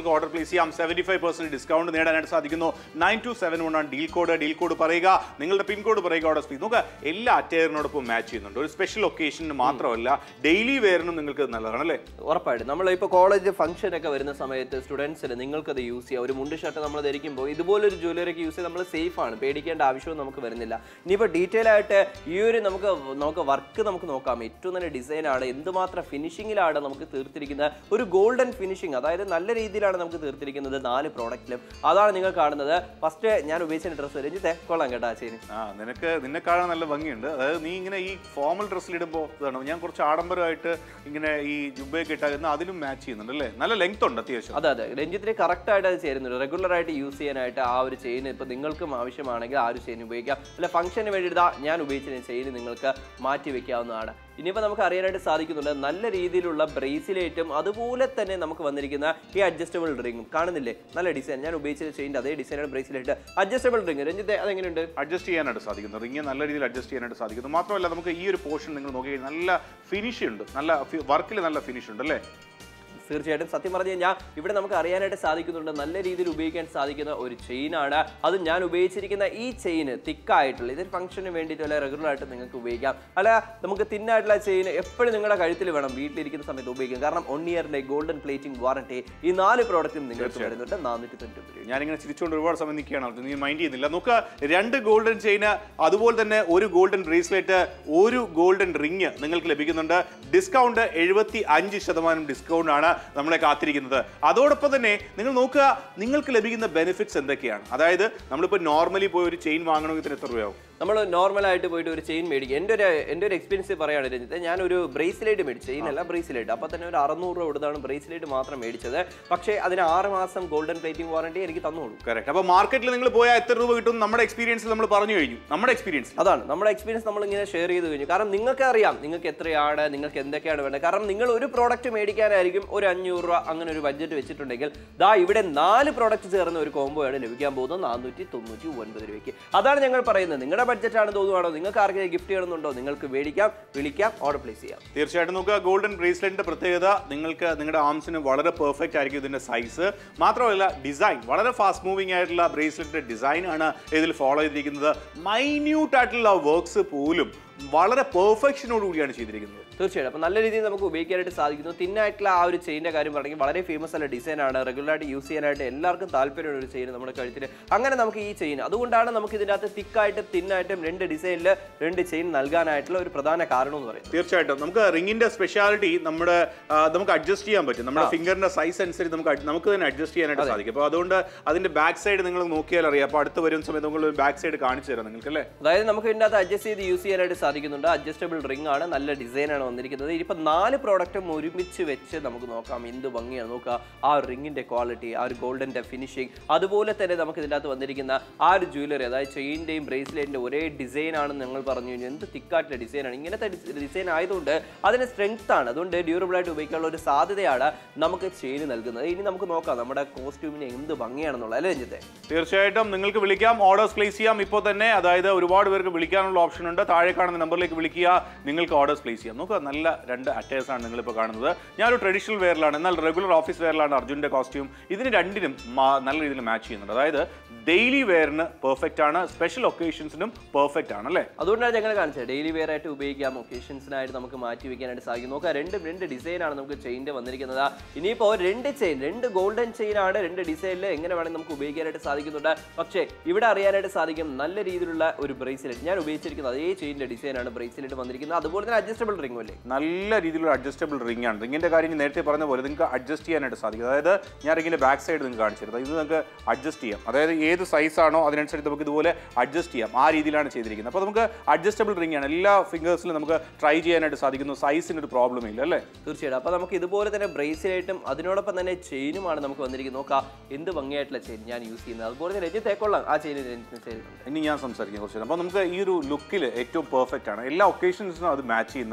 പ്ലേസ് ചെയ്യാം സെവൻറ്റി ഫൈവ് പെർസെന്റ് ഡിസ്കൗണ്ട് നേടാനായിട്ട് സാധിക്കുന്നു നയൻ ടു സെവൻ വൺ ആണ് ഡീൽ കോഡ് ഡീൽ കോഡ് പറയുക നിങ്ങളുടെ പിൻ കോഡ് പറയുക ഓർഡർ സ്പീഡ് നോക്കുക എല്ലാ അറ്റയറിനോടൊപ്പം മാച്ച് ചെയ്യുന്നുണ്ട് ഒരു സ്പെഷ്യൽ ഒക്കേഷന് മാത്രമല്ല ഡെയിലി വെയറിനും നിങ്ങൾക്ക് നല്ലതാണ് അല്ലേ ഉറപ്പായിട്ടും നമ്മൾ ഇപ്പോൾ കോളേജ് ഫംഗ്ഷൻ ഒക്കെ വരുന്ന സമയത്ത് സ്റ്റുഡൻസിന് നിങ്ങൾക്കത് യൂസ് ചെയ്യാം ഒരു മുണ്ട് ഷർട്ട് നമ്മൾ ധരിക്കുമ്പോൾ ഇതുപോലൊരു ജ്വല്ലറിക്ക് യൂസ് ചെയ്ത് നമ്മൾ സേഫ് ആണ് പേടിക്കേണ്ട ആവശ്യവും നമുക്ക് വരുന്നില്ല ഇനിയിപ്പോൾ ഡീറ്റെയിൽ ആയിട്ട് ഈ ഒരു നമുക്ക് നമുക്ക് വർക്ക് നമുക്ക് നോക്കാം ഏറ്റവും നല്ല ഡിസൈൻ ആണ് എന്തുമാത്രം ഫിനിഷിങ്ങിലാണ് നമുക്ക് തീർത്തിരിക്കുന്ന ഒരു ഗോൾഡൻ ഫിനിഷിംഗ് അതായത് നല്ല രീതിയിലാണ് നമുക്ക് തീർത്തിരിക്കുന്നത് നാല് പ്രോഡക്റ്റിലും അതാണ് നിങ്ങൾ കാണുന്നത് ഫസ്റ്റ് ഞാൻ ഉപയോഗിച്ച ഡ്രസ്സ് രഞ്ജിത്തെ കൊള്ളാം കേട്ടോ ആ ചേരി ആ നിനക്ക് നിന്നെ കാണാൻ നല്ല ഭംഗിയുണ്ട് അതായത് നീ ഇങ്ങനെ ഈ ഫോമൽ ഡ്രസ്സിൽ ഇടുമ്പോൾ ഇതാണ് ഞാൻ കുറച്ച് ആഡംബരമായിട്ട് ഇങ്ങനെ ഈ ജുബയൊക്കെ ഇട്ടാൽ അതിലും മാച്ച് ചെയ്യുന്നുണ്ട് അല്ലേ നല്ല ലെങ്ത് ഉണ്ട് അത്യാവശ്യം അതെ അതെ രഞ്ജിത്തിന് കറക്റ്റ് ആയിട്ട് അത് ചേരുന്നുണ്ട് റെഗുലർ ആയിട്ട് യൂസ് ചെയ്യാനായിട്ട് ആ ഒരു ചെയിൻ ഇപ്പൊ നിങ്ങൾക്കും ആവശ്യമാണെങ്കിൽ ആ ഒരു ചെയിൻ ഉപയോഗിക്കാം അല്ല ഫംഗ്ഷന് വേണ്ടി ഇതാ ഞാൻ ഉപയോഗിച്ച ചെയിൻ നിങ്ങൾക്ക് മാറ്റി വെക്കാവുന്നതാണ് ഇനിയിപ്പോൾ നമുക്ക് അറിയാനായിട്ട് സാധിക്കുന്നുണ്ട് നല്ല രീതിയിലുള്ള ബ്രേസിലേറ്റും അതുപോലെ തന്നെ നമുക്ക് വന്നിരിക്കുന്ന ഈ അഡ്ജസ്റ്റബിൾ റിംഗും കാണുന്നില്ലേ നല്ല ഡിസൈൻ ഞാൻ ഉപയോഗിച്ച ചെയിൻ്റെ അതേ ഡിസൈനാണ് ബ്രേസിലേറ്റ് അഡ്ജസ്റ്റബിൾ റിംഗ് രഞ്ജിത്തെ അതെങ്ങനെയുണ്ട് അഡ്ജസ്റ്റ് ചെയ്യാനായിട്ട് സാധിക്കുന്നു റിങ് നല്ല രീതിയിൽ അഡ്ജസ്റ്റ് ചെയ്യാനായിട്ട് സാധിക്കുന്നു മാത്രമല്ല നമുക്ക് ഈ ഒരു പോർഷൻ നിങ്ങൾ നോക്കി കഴിഞ്ഞാൽ നല്ല ഫിനിഷ് ഉണ്ട് നല്ല വർക്കിൽ നല്ല ഫിനിഷ് ഉണ്ട് അല്ലേ തീർച്ചയായിട്ടും സത്യം പറഞ്ഞു കഴിഞ്ഞാൽ ഇവിടെ നമുക്ക് അറിയാനായിട്ട് സാധിക്കുന്നുണ്ട് നല്ല രീതിയിൽ ഉപയോഗിക്കാൻ സാധിക്കുന്ന ഒരു ചെയിനാണ് അത് ഞാൻ ഉപയോഗിച്ചിരിക്കുന്ന ഈ ചെയിൻ തിക്കായിട്ടുള്ള ഇതൊരു ഫംഗ്ഷന് വേണ്ടിയിട്ടുള്ള റെഗുലർ ആയിട്ട് നിങ്ങൾക്ക് ഉപയോഗിക്കാം അല്ല നമുക്ക് തിന്നായിട്ടുള്ള ചെയിൻ എപ്പോഴും നിങ്ങളുടെ കഴുത്തിൽ വേണം വീട്ടിലിരിക്കുന്ന സമയത്ത് ഉപയോഗിക്കാം കാരണം വൺ ഇയറിന്റെ ഗോൾഡൻ പ്ലേറ്റിംഗ് വാറണ്ടി ഈ നാല് പ്രോഡക്റ്റും നിങ്ങൾക്ക് വരുന്നുണ്ട് നാനൂറ്റി തൊണ്ണൂറ്റി രൂപ ഞാനിങ്ങനെ ചിരിച്ചുകൊണ്ട് ഒരുപാട് സമയം നിൽക്കുകയാണ് അത് നീ മൈൻഡ് ചെയ്യുന്നില്ല നോക്കുക രണ്ട് ഗോൾഡൻ ചെയിന് അതുപോലെ തന്നെ ഒരു ഗോൾഡൻ ബ്രേസ്ലെറ്റ് ഒരു ഗോൾഡൻ റിങ് നിങ്ങൾക്ക് ലഭിക്കുന്നുണ്ട് ഡിസ്കൗണ്ട് എഴുപത്തി അഞ്ച് ശതമാനം ഡിസ്കൗണ്ട് ആണ് നമ്മളെ കാത്തിരിക്കുന്നത് അതോടൊപ്പം തന്നെ നിങ്ങൾ നോക്കുക നിങ്ങൾക്ക് ലഭിക്കുന്ന ബെനിഫിറ്റ്സ് എന്തൊക്കെയാണ് അതായത് നമ്മളിപ്പോൾ നോർമലി പോയി ഒരു ചെയിൻ വാങ്ങണമെങ്കിൽ ഇതിന് എത്ര രൂപയാവും നമ്മൾ നോർമലായിട്ട് പോയിട്ട് ഒരു ചെയിൻ മേടിക്കുക എൻ്റെ ഒരു എൻ്റെ ഒരു എക്സ്പീരിയൻസ് പറയുകയാണ് രഞ്ജിത്ത് ഞാൻ ഒരു ബ്രേസ്ലെറ്റ് മേടിച്ചു ചെയിൻ അല്ല ബ്രേസ്ലെറ്റ് അപ്പോൾ തന്നെ ഒരു അറുന്നൂറ് രൂപ കൊടുത്താണ് ബ്രേസ്ലെറ്റ് മാത്രം മേടിച്ചത് പക്ഷേ അതിന് ആറ് മാസം ഗോൾഡൻ പ്ലേറ്റിംഗ് വാറണ്ടി എനിക്ക് തന്നോളൂ കറക്റ്റ് അപ്പോൾ മാർക്കറ്റിൽ നിങ്ങൾ പോയാൽ എത്ര രൂപ കിട്ടും നമ്മുടെ എക്സ്പീരിയൻസിൽ നമ്മൾ പറഞ്ഞു കഴിഞ്ഞു നമ്മുടെ എക്സ്പീരിയൻസിൽ അതാണ് നമ്മുടെ എക്സ്പീരിയൻസ് നമ്മൾ ഇങ്ങനെ ഷെയർ ചെയ്ത് കഴിഞ്ഞു കാരണം നിങ്ങൾക്ക് അറിയാം നിങ്ങൾക്ക് എത്രയാണ് നിങ്ങൾക്ക് എന്തൊക്കെയാണ് വേണ്ടത് കാരണം നിങ്ങൾ ഒരു പ്രോഡക്റ്റ് മേടിക്കാനായിരിക്കും ഒരു അഞ്ഞൂറ് രൂപ അങ്ങനെ ഒരു ബഡ്ജറ്റ് വെച്ചിട്ടുണ്ടെങ്കിൽ ദാ ഇവിടെ നാല് പ്രോഡക്റ്റ് ചേർന്ന ഒരു കോംബോയാണ് ലഭിക്കാൻ പോകുന്നത് നാനൂറ്റി തൊണ്ണൂറ്റി ഒൻപത് രൂപയ്ക്ക് അതാണ് ഞങ്ങൾ പറയുന്നത് നിങ്ങളുടെ ബഡ്ജറ്റ് ആണ് തോന്നുവാണോ നിങ്ങൾക്ക് ആർക്കെങ്കിലും ഗിഫ്റ്റ് ചെയ്യണമെന്നുണ്ടോ നിങ്ങൾക്ക് മേടിക്കാം വിളിക്കാം ഓർഡർ പ്ലേസ് ചെയ്യാം തീർച്ചയായിട്ടും നോക്കുക ഗോൾഡൻ ബ്രേസ്ലെറ്റിന്റെ പ്രത്യേകത നിങ്ങൾക്ക് നിങ്ങളുടെ ആംസിന് വളരെ പെർഫെക്റ്റ് ആയിരിക്കും ഇതിന്റെ സൈസ് മാത്രമല്ല ഡിസൈൻ വളരെ ഫാസ്റ്റ് മൂവിംഗ് ആയിട്ടുള്ള ബ്രേസ്ലെറ്റിന്റെ ഡിസൈൻ ആണ് ഇതിൽ ഫോളോ ചെയ്തിരിക്കുന്നത് മൈന്യൂട്ട് ആയിട്ടുള്ള വർക്ക്സ് പോലും വളരെ പെർഫെക്ഷനോട് കൂടിയാണ് ചെയ്തിരിക്കുന്നത് തീർച്ചയായിട്ടും അപ്പോൾ നല്ല രീതിയിൽ നമുക്ക് ഉപയോഗിക്കാനായിട്ട് സാധിക്കുന്നു തിന്നായിട്ടുള്ള ആ ഒരു ചെയിൻ്റെ കാര്യം പറയുമെങ്കിൽ വളരെ ഫേമസ് ആയ ഡിസൈനാണ് റെഗുലറായിട്ട് യൂസ് ചെയ്യാനായിട്ട് എല്ലാവർക്കും താല്പര്യമുള്ള ഒരു ചെയിൻ നമ്മുടെ കഴുത്തിൽ അങ്ങനെ നമുക്ക് ഈ ചെയിൻ അതുകൊണ്ടാണ് നമുക്ക് ഇതിൻ്റെ അകത്ത് തിക്കായിട്ടും തിന്നായിട്ടും രണ്ട് ഡിസൈനിൽ രണ്ട് ചെയിൻ നൽകാനായിട്ടുള്ള ഒരു പ്രധാന കാരണം എന്ന് പറയുന്നത് തീർച്ചയായിട്ടും നമുക്ക് റിങ്ങിന്റെ സ്പെഷ്യാലിറ്റി നമ്മുടെ ആ, നമുക്ക് അഡ്ജസ്റ്റ് ചെയ്യാൻ പറ്റും നമ്മുടെ ഫിംഗറിന്റെ സൈസ് അനുസരിച്ച് നമുക്ക് ad- നമുക്ക് തന്നെ അഡ്ജസ്റ്റ് ചെയ്യാനായിട്ട് സാധിക്കും അപ്പോൾ അതുകൊണ്ട് അതിന്റെ ബാക്ക് സൈഡ് നിങ്ങൾ നോക്കിയാൽ അറിയാം അപ്പോൾ അടുത്ത് വരുന്ന സമയത്ത് നമ്മൾ ബാക്ക് സൈഡ് കാണിച്ചു തരാം നിങ്ങൾക്ക് അല്ലേ അതായത് നമുക്ക് ഇതിൻ്റെ അകത്ത് അഡ്ജസ്റ്റ് ചെയ്ത് യൂസ് ചെയ്യാനായിട്ട് സാധിക്കുന്നുണ്ട് അഡ്ജസ്റ്റബിൾ റിംഗ് ആണ് നല്ല ഡിസൈനാണ് വന്നിരിക്കുന്നത് ഇനിയിപ്പോൾ നാല് പ്രോഡക്റ്റും ഒരുമിച്ച് വെച്ച് നമുക്ക് നോക്കാം എന്ത് ഭംഗിയാണ് നോക്കുക ആ ഒരു റിങ്ങിൻ്റെ ക്വാളിറ്റി ആ ഒരു ഗോൾഡൻ്റെ ഫിനിഷിങ് അതുപോലെ തന്നെ നമുക്ക് ഇതിൻ്റെ അകത്ത് വന്നിരിക്കുന്ന ആ ഒരു ജ്വല്ലറി അതായത് ചെയിൻ്റെയും ബ്രേസ്ലെറ്റിൻ്റെ ഒരേ ഡിസൈൻ ആണെന്ന് ഞങ്ങൾ പറഞ്ഞു കഴിഞ്ഞു എന്ത് തിക്കായിട്ടുള്ള ഡിസൈനാണ് ഇങ്ങനത്തെ ഡിസൈൻ ആയതുകൊണ്ട് അതിന് സ്ട്രെങ്ത് ആണ് അതുകൊണ്ട് ഡ്യൂറബിൾ ആയിട്ട് ഉപയോഗിക്കാനുള്ള ഒരു സാധ്യതയാണ് നമുക്ക് ചെയിൻ നൽകുന്നത് ഇനി നമുക്ക് നോക്കാം നമ്മുടെ കോസ്റ്റ്യൂമിന് എന്ത് ഭംഗിയാണെന്നുള്ളത് അല്ലേ രഞ്ജിത്തെ തീർച്ചയായിട്ടും നിങ്ങൾക്ക് വിളിക്കാം ഓർഡേഴ്സ് പ്ലേസ് ചെയ്യാം ഇപ്പോൾ തന്നെ അതായത് ഒരുപാട് പേർക്ക് വിളിക്കാനുള്ള ഓപ്ഷൻ ഉണ്ട് താഴെ കാണുന്ന നമ്പറിലേക്ക് വിളിക്കുക നിങ്ങൾക്ക് ഓർഡേഴ്സ് പ്ലേസ് ചെയ്യാം നോക്കുക നല്ല രണ്ട് അറ്റേഴ്സ് ആണ് നിങ്ങളിപ്പോൾ കാണുന്നത് ഞാനൊരു ട്രഡീഷണൽ വെയറിലാണ് എന്നാൽ റെഗുലർ ഓഫീസ് വെയറിലാണ് അർജുൻ്റെ കോസ്റ്റ്യൂം ഇതിന് രണ്ടിനും മാ- നല്ല രീതിയിൽ മാച്ച് ചെയ്യുന്നുണ്ട് അതായത് ഡെയിലി വെയറിന് പെർഫെക്റ്റ് ആണ് സ്പെഷ്യൽ ഒക്കേഷൻസിനും പെർഫെക്റ്റ് ആണ് അല്ലേ അതുകൊണ്ടാണ് ഞങ്ങൾ കാണിച്ചത് ഡെയിലി വെയർ ആയിട്ട് ഉപയോഗിക്കാം ഒക്കേഷൻസിനായിട്ട് നമുക്ക് മാറ്റി വെക്കാനായിട്ട് സാധിക്കും നോക്കാം രണ്ട് രണ്ട് ഡിസൈനാണ് നമുക്ക് ചെയിൻ്റെ വന്നിരിക്കുന്നത് ഇനിയിപ്പോൾ രണ്ട് ചെയിൻ രണ്ട് ഗോൾഡൻ ചെയിൻ ആണ് രണ്ട് ഡിസൈനിൽ എങ്ങനെ വേണമെങ്കിൽ നമുക്ക് ഉപയോഗിക്കാനായിട്ട് സാധിക്കുന്നുണ്ട് പക്ഷേ ഇവിടെ അറിയാനായിട്ട് സാധിക്കും നല്ല രീതിയിലുള്ള ഒരു ബ്രേസ്ലെറ്റ് ഞാൻ ഉപയോഗിച്ചിരിക്കുന്നത് അതേ ചെയിൻ്റെ ഡിസൈനാണ് ബ്രേസ്ലെറ്റ് വന്നിരിക്കുന്നത് അതുപോലെ തന്നെ അഡ്ജസ്റ്റബിൾ റിംഗും അല്ലേ നല്ല രീതിയിലുള്ള അഡ്ജസ്റ്റബിൾ റിംഗ് ആണ് റിങ്ങിന്റെ കാര്യം ഞാൻ നേരത്തെ പറഞ്ഞ പോലെ നിങ്ങൾക്ക് അഡ്ജസ്റ്റ് ചെയ്യാനായിട്ട് സാധിക്കും അതായത് ഞാൻ റിങ്ങിന്റെ ബാക്ക് സൈഡ് നിങ്ങൾക്ക് കാണിച്ചിരുന്നത് ഇത് നിങ്ങൾക്ക് അഡ്ജസ്റ്റ് ചെയ്യാം അതായത് ഏത് സൈസ് ആണോ അതിനനുസരിച്ച് നമുക്ക് ഇതുപോലെ അഡ്ജസ്റ്റ് ചെയ്യാം ആ രീതിയിലാണ് ചെയ്തിരിക്കുന്നത് അപ്പോൾ നമുക്ക് അഡ്ജസ്റ്റബിൾ റിംഗ് ആണ് എല്ലാ ഫിംഗേഴ്സിലും നമുക്ക് ട്രൈ ചെയ്യാനായിട്ട് സാധിക്കുന്നു സൈസിന് ഒരു പ്രോബ്ലം ഇല്ല അല്ലേ തീർച്ചയായിട്ടും അപ്പോൾ നമുക്ക് ഇതുപോലെ തന്നെ ബ്രേസ്ലെറ്റും അതിനോടൊപ്പം തന്നെ ചെയിനുമാണ് നമുക്ക് വന്നിരിക്കുന്നത് നോക്കാം എന്ത് ഭംഗിയായിട്ടുള്ള ചെയിൻ ഞാൻ യൂസ് ചെയ്യുന്നത് അതുപോലെ തന്നെ രഞ്ജിത്ത് തേക്കൊള്ളാം ആ ചെയിൻ ചെയ്യുന്നുണ്ട് ഇനി ഞാൻ സംസാരിക്കും കുറച്ച് അപ്പോൾ നമുക്ക് ഈ ഒരു ലുക്കിൽ ഏറ്റവും പെർഫെക്റ്റ് ആണ് എല്ലാ ഒക്കേഷൻസിനും അത് മാച്ച് ചെയ്യുന്നുണ്ട്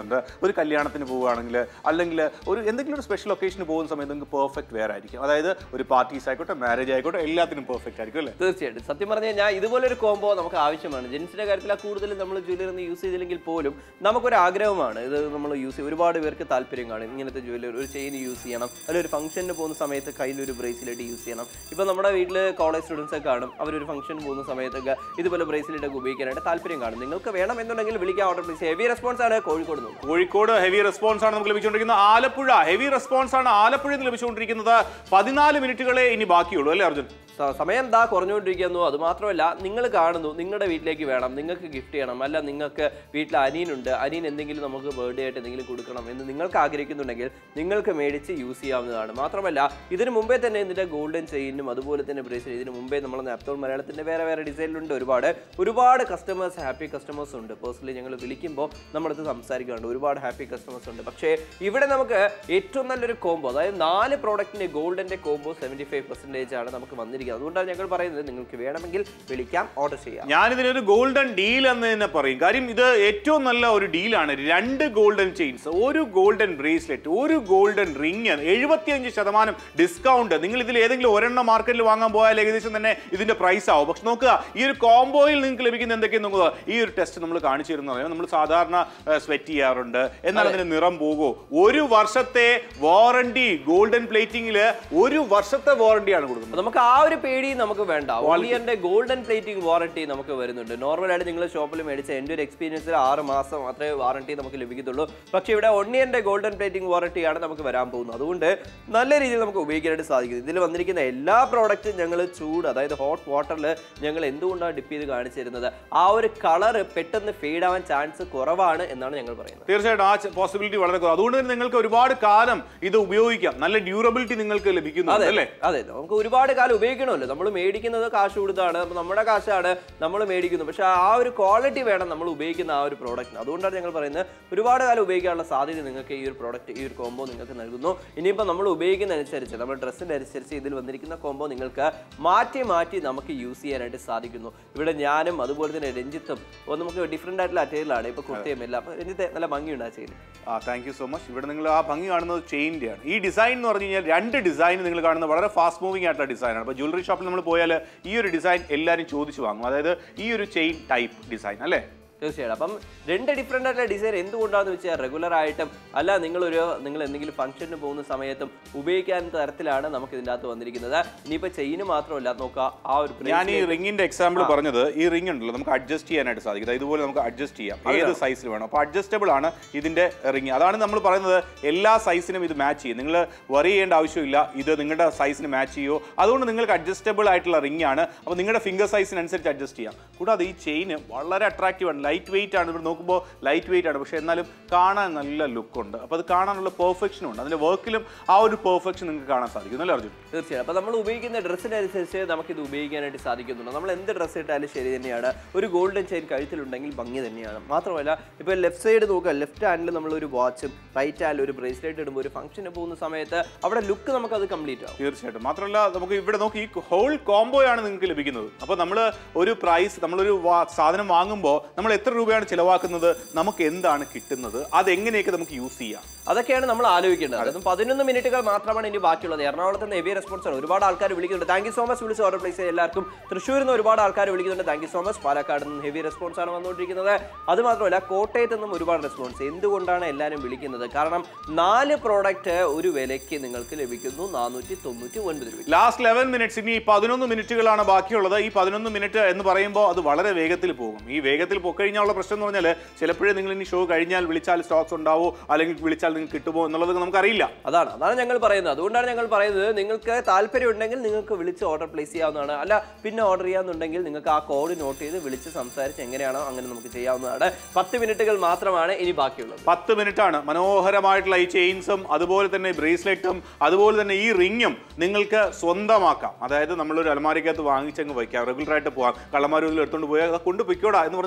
ഒരു കല്യാണത്തിന് പോവുകയാണെങ്കിൽ അല്ലെങ്കിൽ ഒരു എന്തെങ്കിലും ഒരു സ്പെഷ്യൽ ഒക്കേഷന് പോകുന്ന സമയത്ത് നിങ്ങൾക്ക് പെർഫെക്റ്റ് വെയർ ആയിരിക്കും അതായത് ഒരു പാർട്ടീസ് ആയിക്കോട്ടെ മാരേജ് ആയിക്കോട്ടെ എല്ലാത്തിനും പെർഫെക്റ്റ് ആയിരിക്കും അല്ലേ തീർച്ചയായിട്ടും സത്യം പറഞ്ഞു കഴിഞ്ഞാൽ ഇതുപോലൊരു കോംബോ നമുക്ക് ആവശ്യമാണ് ജെൻസിന്റെ കാര്യത്തിൽ കൂടുതലും നമ്മൾ ജ്വല്ലറി ഒന്നും യൂസ് ചെയ്തില്ലെങ്കിൽ പോലും നമുക്കൊരു ആഗ്രഹമാണ് ഇത് നമ്മൾ യൂസ് ചെയ്യും ഒരുപാട് പേർക്ക് താല്പര്യം കാണും ഇങ്ങനത്തെ ജ്വല്ലറി ഒരു ചെയിൻ യൂസ് ചെയ്യണം അല്ലെങ്കിൽ ഒരു ഫംഗ്ഷന് പോകുന്ന സമയത്ത് കയ്യിൽ ഒരു ബ്രേസ്ലെറ്റ് യൂസ് ചെയ്യണം ഇപ്പൊ നമ്മുടെ വീട്ടിൽ കോളേജ് സ്റ്റുഡൻസ് ഒക്കെ കാണും അവരൊരു ഫംഗ്ഷൻ പോകുന്ന സമയത്തൊക്കെ ഇതുപോലെ ബ്രേസ്ലെറ്റ് ഒക്കെ ഉപയോഗിക്കാനായിട്ട് താല്പര്യം കാണും നിങ്ങൾക്ക് വേണം എന്നുണ്ടെങ്കിൽ വിളിക്കാൻ ഓർഡർ പ്ലീസ് ഹെവി റെസ്പോൺസ് ആണ് കോഴിക്കോട് നിന്ന് കോഴിക്കോട് ഹെവി റെസ്പോൺസ് ആണ് നമുക്ക് ലഭിച്ചുകൊണ്ടിരിക്കുന്നത് ആലപ്പുഴ ഹെവി റെസ്പോൺസ് ആണ് ആലപ്പുഴയിൽ നിന്ന് ലഭിച്ചുകൊണ്ടിരിക്കുന്നത് പതിനാല് മിനിറ്റുകളെ ഇനി ബാക്കിയുള്ളൂ അല്ലേ അർജുൻ സ- സമയം ദാ കുറഞ്ഞുകൊണ്ടിരിക്കുന്നു അത് മാത്രമല്ല നിങ്ങൾ കാണുന്നു നിങ്ങളുടെ വീട്ടിലേക്ക് വേണം നിങ്ങൾക്ക് ഗിഫ്റ്റ് ചെയ്യണം അല്ല നിങ്ങൾക്ക് വീട്ടിൽ അനിയനുണ്ട് അനിയൻ എന്തെങ്കിലും നമുക്ക് ബർത്ത്ഡേ ആയിട്ട് എന്തെങ്കിലും കൊടുക്കണം എന്ന് നിങ്ങൾക്ക് ആഗ്രഹിക്കുന്നുണ്ടെങ്കിൽ നിങ്ങൾക്ക് മേടിച്ച് യൂസ് ചെയ്യാവുന്നതാണ് മാത്രമല്ല ഇതിന് മുമ്പേ തന്നെ ഇതിന്റെ ഗോൾഡൻ ചെയിനും അതുപോലെ തന്നെ ബ്രേസ്ലെറ്റ് ഇതിന് മുമ്പേ നമ്മൾ നാപ്തോൾ മലയാളത്തിന്റെ വേറെ വേറെ ഡിസൈനിലുണ്ട് ഒരുപാട് ഒരുപാട് കസ്റ്റമേഴ്സ് ഹാപ്പി കസ്റ്റമേഴ്സ് ഉണ്ട് പേഴ്സണലി ഞങ്ങൾ വിളിക്കുമ്പോൾ നമ്മളത് സംസാരിക്കാറുണ്ട് ഒരുപാട് ഹാപ്പി കസ്റ്റമേഴ്സ് ഉണ്ട് പക്ഷേ ഇവിടെ നമുക്ക് ഏറ്റവും നല്ലൊരു കോംബോ അതായത് നാല് പ്രോഡക്റ്റിന്റെ ഗോൾഡന്റെ കോംബോ സെവൻറ്റി ഫൈവ് പെർസെൻറ്റേജ് ആണ് നമുക്ക് വന്നിരിക്കുന്നത് അതുകൊണ്ടാണ് ഞങ്ങൾ പറയുന്നത് നിങ്ങൾക്ക് വേണമെങ്കിൽ വിളിക്കാം ഓർഡർ ചെയ്യാം ഞാനിതിനൊരു ഗോൾഡൻ ഡീൽ എന്ന് തന്നെ പറയും കാര്യം ഇത് ഏറ്റവും നല്ല ഒരു ഡീലാണ് രണ്ട് ഗോൾഡൻ ചെയിൻസ് ഒരു ഗോൾഡൻ ബ്രേസ്ലെറ്റ് ഒരു ഗോൾഡൻ റിങ് എഴുപത്തിയഞ്ച് ശതമാനം ഡിസ്കൗണ്ട് നിങ്ങൾ ഇതിൽ ഏതെങ്കിലും ഒരെണ്ണം മാർക്കറ്റിൽ വാങ്ങാൻ പോയാൽ ഏകദേശം തന്നെ ഇതിന്റെ പ്രൈസ് ആവും പക്ഷെ നോക്കുക ഈ ഒരു കോംബോയിൽ നിങ്ങൾക്ക് ലഭിക്കുന്ന എന്തൊക്കെയാണ് നോക്കുക ഈ ഒരു ടെസ്റ്റ് നമ്മൾ കാണിച്ചു തരുന്ന നമ്മൾ സാധാരണ സ്വെറ്റ് ചെയ്യാറുണ്ട് എന്നാൽ അതിന് നിറം പോകുമോ ഒരു വർഷത്തെ വാറണ്ടി ഗോൾഡൻ പ്ലേറ്റിംഗിൽ ഒരു വർഷത്തെ വാറണ്ടിയാണ് കൊടുക്കുന്നത് അപ്പൊ നമുക്ക് ആ ഒരു പേടി നമുക്ക് വേണ്ട ഓളിയന്റെ ഗോൾഡൻ പ്ലേറ്റിംഗ് വാറണ്ടി നമുക്ക് വരുന്നുണ്ട് നോർമലായിട്ട് നിങ്ങൾ ഷോപ്പിൽ മേടിച്ച എൻ്റെ ഒരു എക്സ്പീരിയൻസിൽ ആറ് മാസം മാത്രമേ വാറണ്ടി നമുക്ക് ലഭിക്കത്തുള്ളൂ പക്ഷേ ഇവിടെ ഒണ്ണിയന്റെ ഗോൾഡൻ പ്ലേറ്റിംഗ് വാറണ്ടിയാണ് നമുക്ക് വരാൻ പോകുന്നത് അതുകൊണ്ട് നല്ല രീതിയിൽ നമുക്ക് ഉപയോഗിക്കാനായിട്ട് സാധിക്കും ഇതിൽ വന്നിരിക്കുന്ന എല്ലാ പ്രോഡക്റ്റും ഞങ്ങൾ ചൂട് അതായത് ഹോട്ട് വാട്ടറിൽ ഞങ്ങൾ എന്തുകൊണ്ടാണ് ഡിപ്പ് ചെയ്ത് കാണിച്ചു തരുന്നത് ആ ഒരു കളർ പെട്ടെന്ന് ഫെയ്ഡ് ആവാൻ ചാൻസ് കുറവാണ് എന്നാണ് ഞങ്ങൾ പറയുന്നത് തീർച്ചയായിട്ടും ആ പോസിബിലിറ്റി വളരെ കുറവ് അതുകൊണ്ട് തന്നെ നിങ്ങൾക്ക് ഒരുപാട് കാലം ഇത് ഉപയോഗിക്കാം നല്ല ഡ്യൂറബിലിറ്റി നിങ്ങൾക്ക് ലഭിക്കുന്നുണ്ട് അല്ലേ അതെ നമുക്ക് ഒരുപാട് കാലം ഉപയോഗിക്കണമല്ലോ നമ്മൾ മേടിക്കുന്നത് കാശ് കൊടുത്താണ് അപ്പൊ നമ്മുടെ കാശാണ് നമ്മൾ മേടിക്കുന്നത് പക്ഷെ ആ ഒരു ക്വാളിറ്റി വേണം നമ്മൾ ഉപയോഗിക്കുന്ന ആ ഒരു പ്രോഡക്റ്റിന് അതുകൊണ്ടാണ് ഞങ്ങൾ പറയുന്നത് ഒരുപാട് കാലം ഉപയോഗിക്കാനുള്ള സാധ്യത നിങ്ങൾക്ക് ഈ ഒരു പ്രോഡക്റ്റ് ഈ ഒരു കോംബോ നിങ്ങൾക്ക് നൽകുന്നു ഇനിയിപ്പോൾ നമ്മൾ ഉപയോഗിക്കുന്നതനുസരിച്ച് നമ്മുടെ ഡ്രസ്സിൻ്റെ അനുസരിച്ച് ഇതിൽ വന്നിരിക്കുന്ന കോംബോ നിങ്ങൾക്ക് മാറ്റി മാറ്റി നമുക്ക് യൂസ് ചെയ്യാനായിട്ട് സാധിക്കുന്നു ഇവിടെ ഞാനും അതുപോലെ തന്നെ രഞ്ജിത്തും ഓ, നമുക്ക് ഡിഫറെൻ്റ് ആയിട്ടുള്ള അറ്റയിലാണ് ഇപ്പോൾ കുർത്തിയും എല്ലാം അപ്പോൾ രഞ്ജിത്ത് നല്ല ഭംഗിയുണ്ട് ആ ചെയ്യുന്നത് ആ താങ്ക് യു സോ മച്ച് ഇവിടെ നിങ്ങൾ ആ ഭംഗി കാണുന്നത് ചെയിൻ്റെ ആണ് ഈ ഡിസൈൻ എന്ന് പറഞ്ഞു കഴിഞ്ഞാൽ രണ്ട് ഡിസൈൻ നിങ്ങൾ കാണുന്നത് വളരെ ഫാസ്റ്റ് മൂവിംഗ് ആയിട്ടുള്ള ഡിസൈനാണ് അപ്പോൾ ജ്വല്ലറി ഷോപ്പിൽ നമ്മൾ പോയാൽ ഈ ഒരു ഡിസൈൻ എല്ലാവരും ചോദിച്ചു വാങ്ങും അതായത് ഈ ഒരു ചെയിൻ ടൈപ്പ് ഡിസൈൻ അല്ലേ തീർച്ചയായിട്ടും അപ്പം രണ്ട് ഡിഫറെൻ്റ് ആയിട്ടുള്ള ഡിസൈൻ എന്തുകൊണ്ടാണെന്ന് വെച്ചാൽ റെഗുലർ ആയിട്ടും അല്ല നിങ്ങളൊരു നിങ്ങൾ എന്തെങ്കിലും ഫംഗ്ഷന് പോകുന്ന സമയത്തും ഉപയോഗിക്കാൻ തരത്തിലാണ് നമുക്ക് ഇതിൻ്റെ അകത്ത് വന്നിരിക്കുന്നത് ഇനിയിപ്പോൾ ചെയിന് മാത്രമല്ല നോക്കുക ആ ഒരു ഞാൻ ഈ bracelet- റിങ്ങിന്റെ എക്സാമ്പിൾ പറഞ്ഞത് ഈ റിംഗ് ഉണ്ടല്ലോ നമുക്ക് അഡ്ജസ്റ്റ് ചെയ്യാനായിട്ട് സാധിക്കും അതായത് ഇതുപോലെ നമുക്ക് അഡ്ജസ്റ്റ് ചെയ്യാം ഏത് സൈസിൽ വേണം അപ്പോൾ അഡ്ജസ്റ്റബിൾ ആണ് ഇതിന്റെ റിംഗ് അതാണ് നമ്മൾ പറയുന്നത് എല്ലാ സൈസിനും ഇത് മാച്ച് ചെയ്യും നിങ്ങൾ വറി ചെയ്യേണ്ട ആവശ്യമില്ല ഇത് നിങ്ങളുടെ സൈസിന് മാച്ച് ചെയ്യുമോ അതുകൊണ്ട് നിങ്ങൾക്ക് അഡ്ജസ്റ്റബിൾ ആയിട്ടുള്ള റിംഗ് ആണ് അപ്പോൾ നിങ്ങളുടെ ഫിംഗർ സൈസിനനുസരിച്ച് അഡ്ജസ്റ്റ് ചെയ്യാം കൂടാതെ ഈ ചെയിന് വളരെ അട്രാക്റ്റീവ് ആണ് ലൈറ്റ് വെയിറ്റ് ആണ് ഇവിടെ നോക്കുമ്പോൾ ലൈറ്റ് വെയിറ്റ് ആണ് പക്ഷേ എന്നാലും കാണാൻ നല്ല ലുക്ക് ഉണ്ട് അപ്പോൾ അത് കാണാനുള്ള പെർഫെക്ഷനും ഉണ്ട് അതിന്റെ വർക്കിലും ആ ഒരു പെർഫെക്ഷൻ നിങ്ങൾക്ക് കാണാൻ സാധിക്കും അല്ലേ അർജുൻ തീർച്ചയായും അപ്പോൾ നമ്മൾ ഉപയോഗിക്കുന്ന ഡ്രസ്സിനനുസരിച്ച് നമുക്കിത് ഉപയോഗിക്കാനായിട്ട് സാധിക്കുന്നുണ്ട് നമ്മൾ എന്ത് ഡ്രസ്സ് ഇട്ടാലും ശരി തന്നെയാണ് ഒരു ഗോൾഡൻ ചെയിൻ കഴുത്തിലുണ്ടെങ്കിൽ ഭംഗി തന്നെയാണ് മാത്രമല്ല ഇപ്പോൾ ലെഫ്റ്റ് സൈഡ് നോക്കുക ലെഫ്റ്റ് ഹാൻഡിൽ നമ്മൾ ഒരു വാച്ചും റൈറ്റ് ഹാൻഡിൽ ഒരു ബ്രേസ്ലെറ്റ് ഇടുമ്പോൾ ഒരു ഫംഗ്ഷന് പോകുന്ന സമയത്ത് അവിടെ ലുക്ക് നമുക്കത് കംപ്ലീറ്റ് ആവും തീർച്ചയായിട്ടും മാത്രമല്ല നമുക്ക് ഇവിടെ നോക്കി ഈ ഹോൾ കോംബോയാണ് നിങ്ങൾക്ക് ലഭിക്കുന്നത് അപ്പോൾ നമ്മൾ ഒരു പ്രൈസ് നമ്മളൊരു വാ- സാധനം വാങ്ങുമ്പോൾ നമ്മൾ എത്ര രൂപയാണ് ചിലവാക്കുന്നത് നമുക്ക് എന്താണ് കിട്ടുന്നത് അതെങ്ങനെയൊക്കെ നമുക്ക് യൂസ് ചെയ്യാം അതൊക്കെയാണ് നമ്മൾ ആലോചിക്കേണ്ടത് അതും പതിനൊന്ന് മിനിറ്റുകൾ മാത്രമാണ് ഇനി ബാക്കിയുള്ളത് എറണാകുളത്ത് നിന്ന് ഹെവി റെസ്പോൺസ് ആണ് ഒരുപാട് ആൾക്കാർ വിളിക്കുന്നുണ്ട് താങ്ക് യു സോ മച്ച് വിളിച്ച് ഓർഡർ പ്ലേസ് ചെയ്ത് എല്ലാവർക്കും തൃശ്ശൂരിൽ നിന്ന് ഒരുപാട് ആൾക്കാർ വിളിക്കുന്നുണ്ട് thank you so much Palakkad നിന്ന് ഹെവി റെസ്പോൺസ് ആണ് വന്നുകൊണ്ടിരിക്കുന്നത് അത് മാത്രമല്ല കോട്ടയത്ത് നിന്നും ഒരുപാട് റെസ്പോൺസ് എന്തുകൊണ്ടാണ് എല്ലാവരും വിളിക്കുന്നത് കാരണം നാല് പ്രോഡക്റ്റ് ഒരു വിലയ്ക്ക് നിങ്ങൾക്ക് ലഭിക്കുന്നു നാനൂറ്റി തൊണ്ണൂറ്റി ഒൻപത് രൂപ ലാസ്റ്റ് ലെവൻ മിനിറ്റ്സ് ഇനി പതിനൊന്ന് മിനിറ്റുകളാണ് ബാക്കിയുള്ളത് ഈ പതിനൊന്ന് മിനിറ്റ് എന്ന് പറയുമ്പോൾ അത് വളരെ വേഗത്തിൽ പോകും ഈ വേഗത്തിൽ പൊക്കഴിഞ്ഞാലുള്ള പ്രശ്നം എന്ന് പറഞ്ഞാൽ ചിലപ്പോഴേ നിങ്ങൾ ഇനി ഷോ കഴിഞ്ഞാൽ വിളിച്ചാൽ സ്റ്റോക്സ് ഉണ്ടാവോ അല്ലെങ്കിൽ വിളിച്ചാൽ നിങ്ങൾക്ക് കിട്ടുമോ എന്നുള്ളത് നമുക്കറിയില്ല അതാണ് അതാണ് ഞങ്ങൾ പറയുന്നത് അതുകൊണ്ടാണ് ഞങ്ങൾ പറയുന്നത് നിങ്ങൾക്ക് താല്പര്യം ഉണ്ടെങ്കിൽ നിങ്ങൾക്ക് വിളിച്ച് ഓർഡർ പ്ലേസ് ചെയ്യാവുന്നതാണ് അല്ല പിന്നെ ഓർഡർ ചെയ്യാന്നുണ്ടെങ്കിൽ നിങ്ങൾക്ക് ആ കോഡ് നോട്ട് ചെയ്ത് വിളിച്ച് സംസാരിച്ച് എങ്ങനെയാണോ അങ്ങനെ നമുക്ക് ചെയ്യാവുന്നതാണ് പത്ത് മിനിറ്റുകൾ മാത്രമാണ് ഇനി ബാക്കിയുള്ളത് പത്ത് മിനിറ്റ് ആണ് മനോഹരമായിട്ടുള്ള ഈ ചെയിൻസും അതുപോലെ തന്നെ ബ്രേസ്ലെറ്റും അതുപോലെ തന്നെ ഈ റിങ്ങും നിങ്ങൾക്ക് സ്വന്തമാക്കാം അതായത് നമ്മളൊരു അലമാരിക്കകത്ത് വാങ്ങിച്ചങ്ങ് വയ്ക്കാം റെഗുലർ ആയിട്ട് പോകാം കള്ളമാരൂരിൽ എടുത്തുകൊണ്ട് പോയാൽ അത് കൊണ്ടുപോയിക്കോടാ എന്ന് പറഞ്ഞവർക്ക്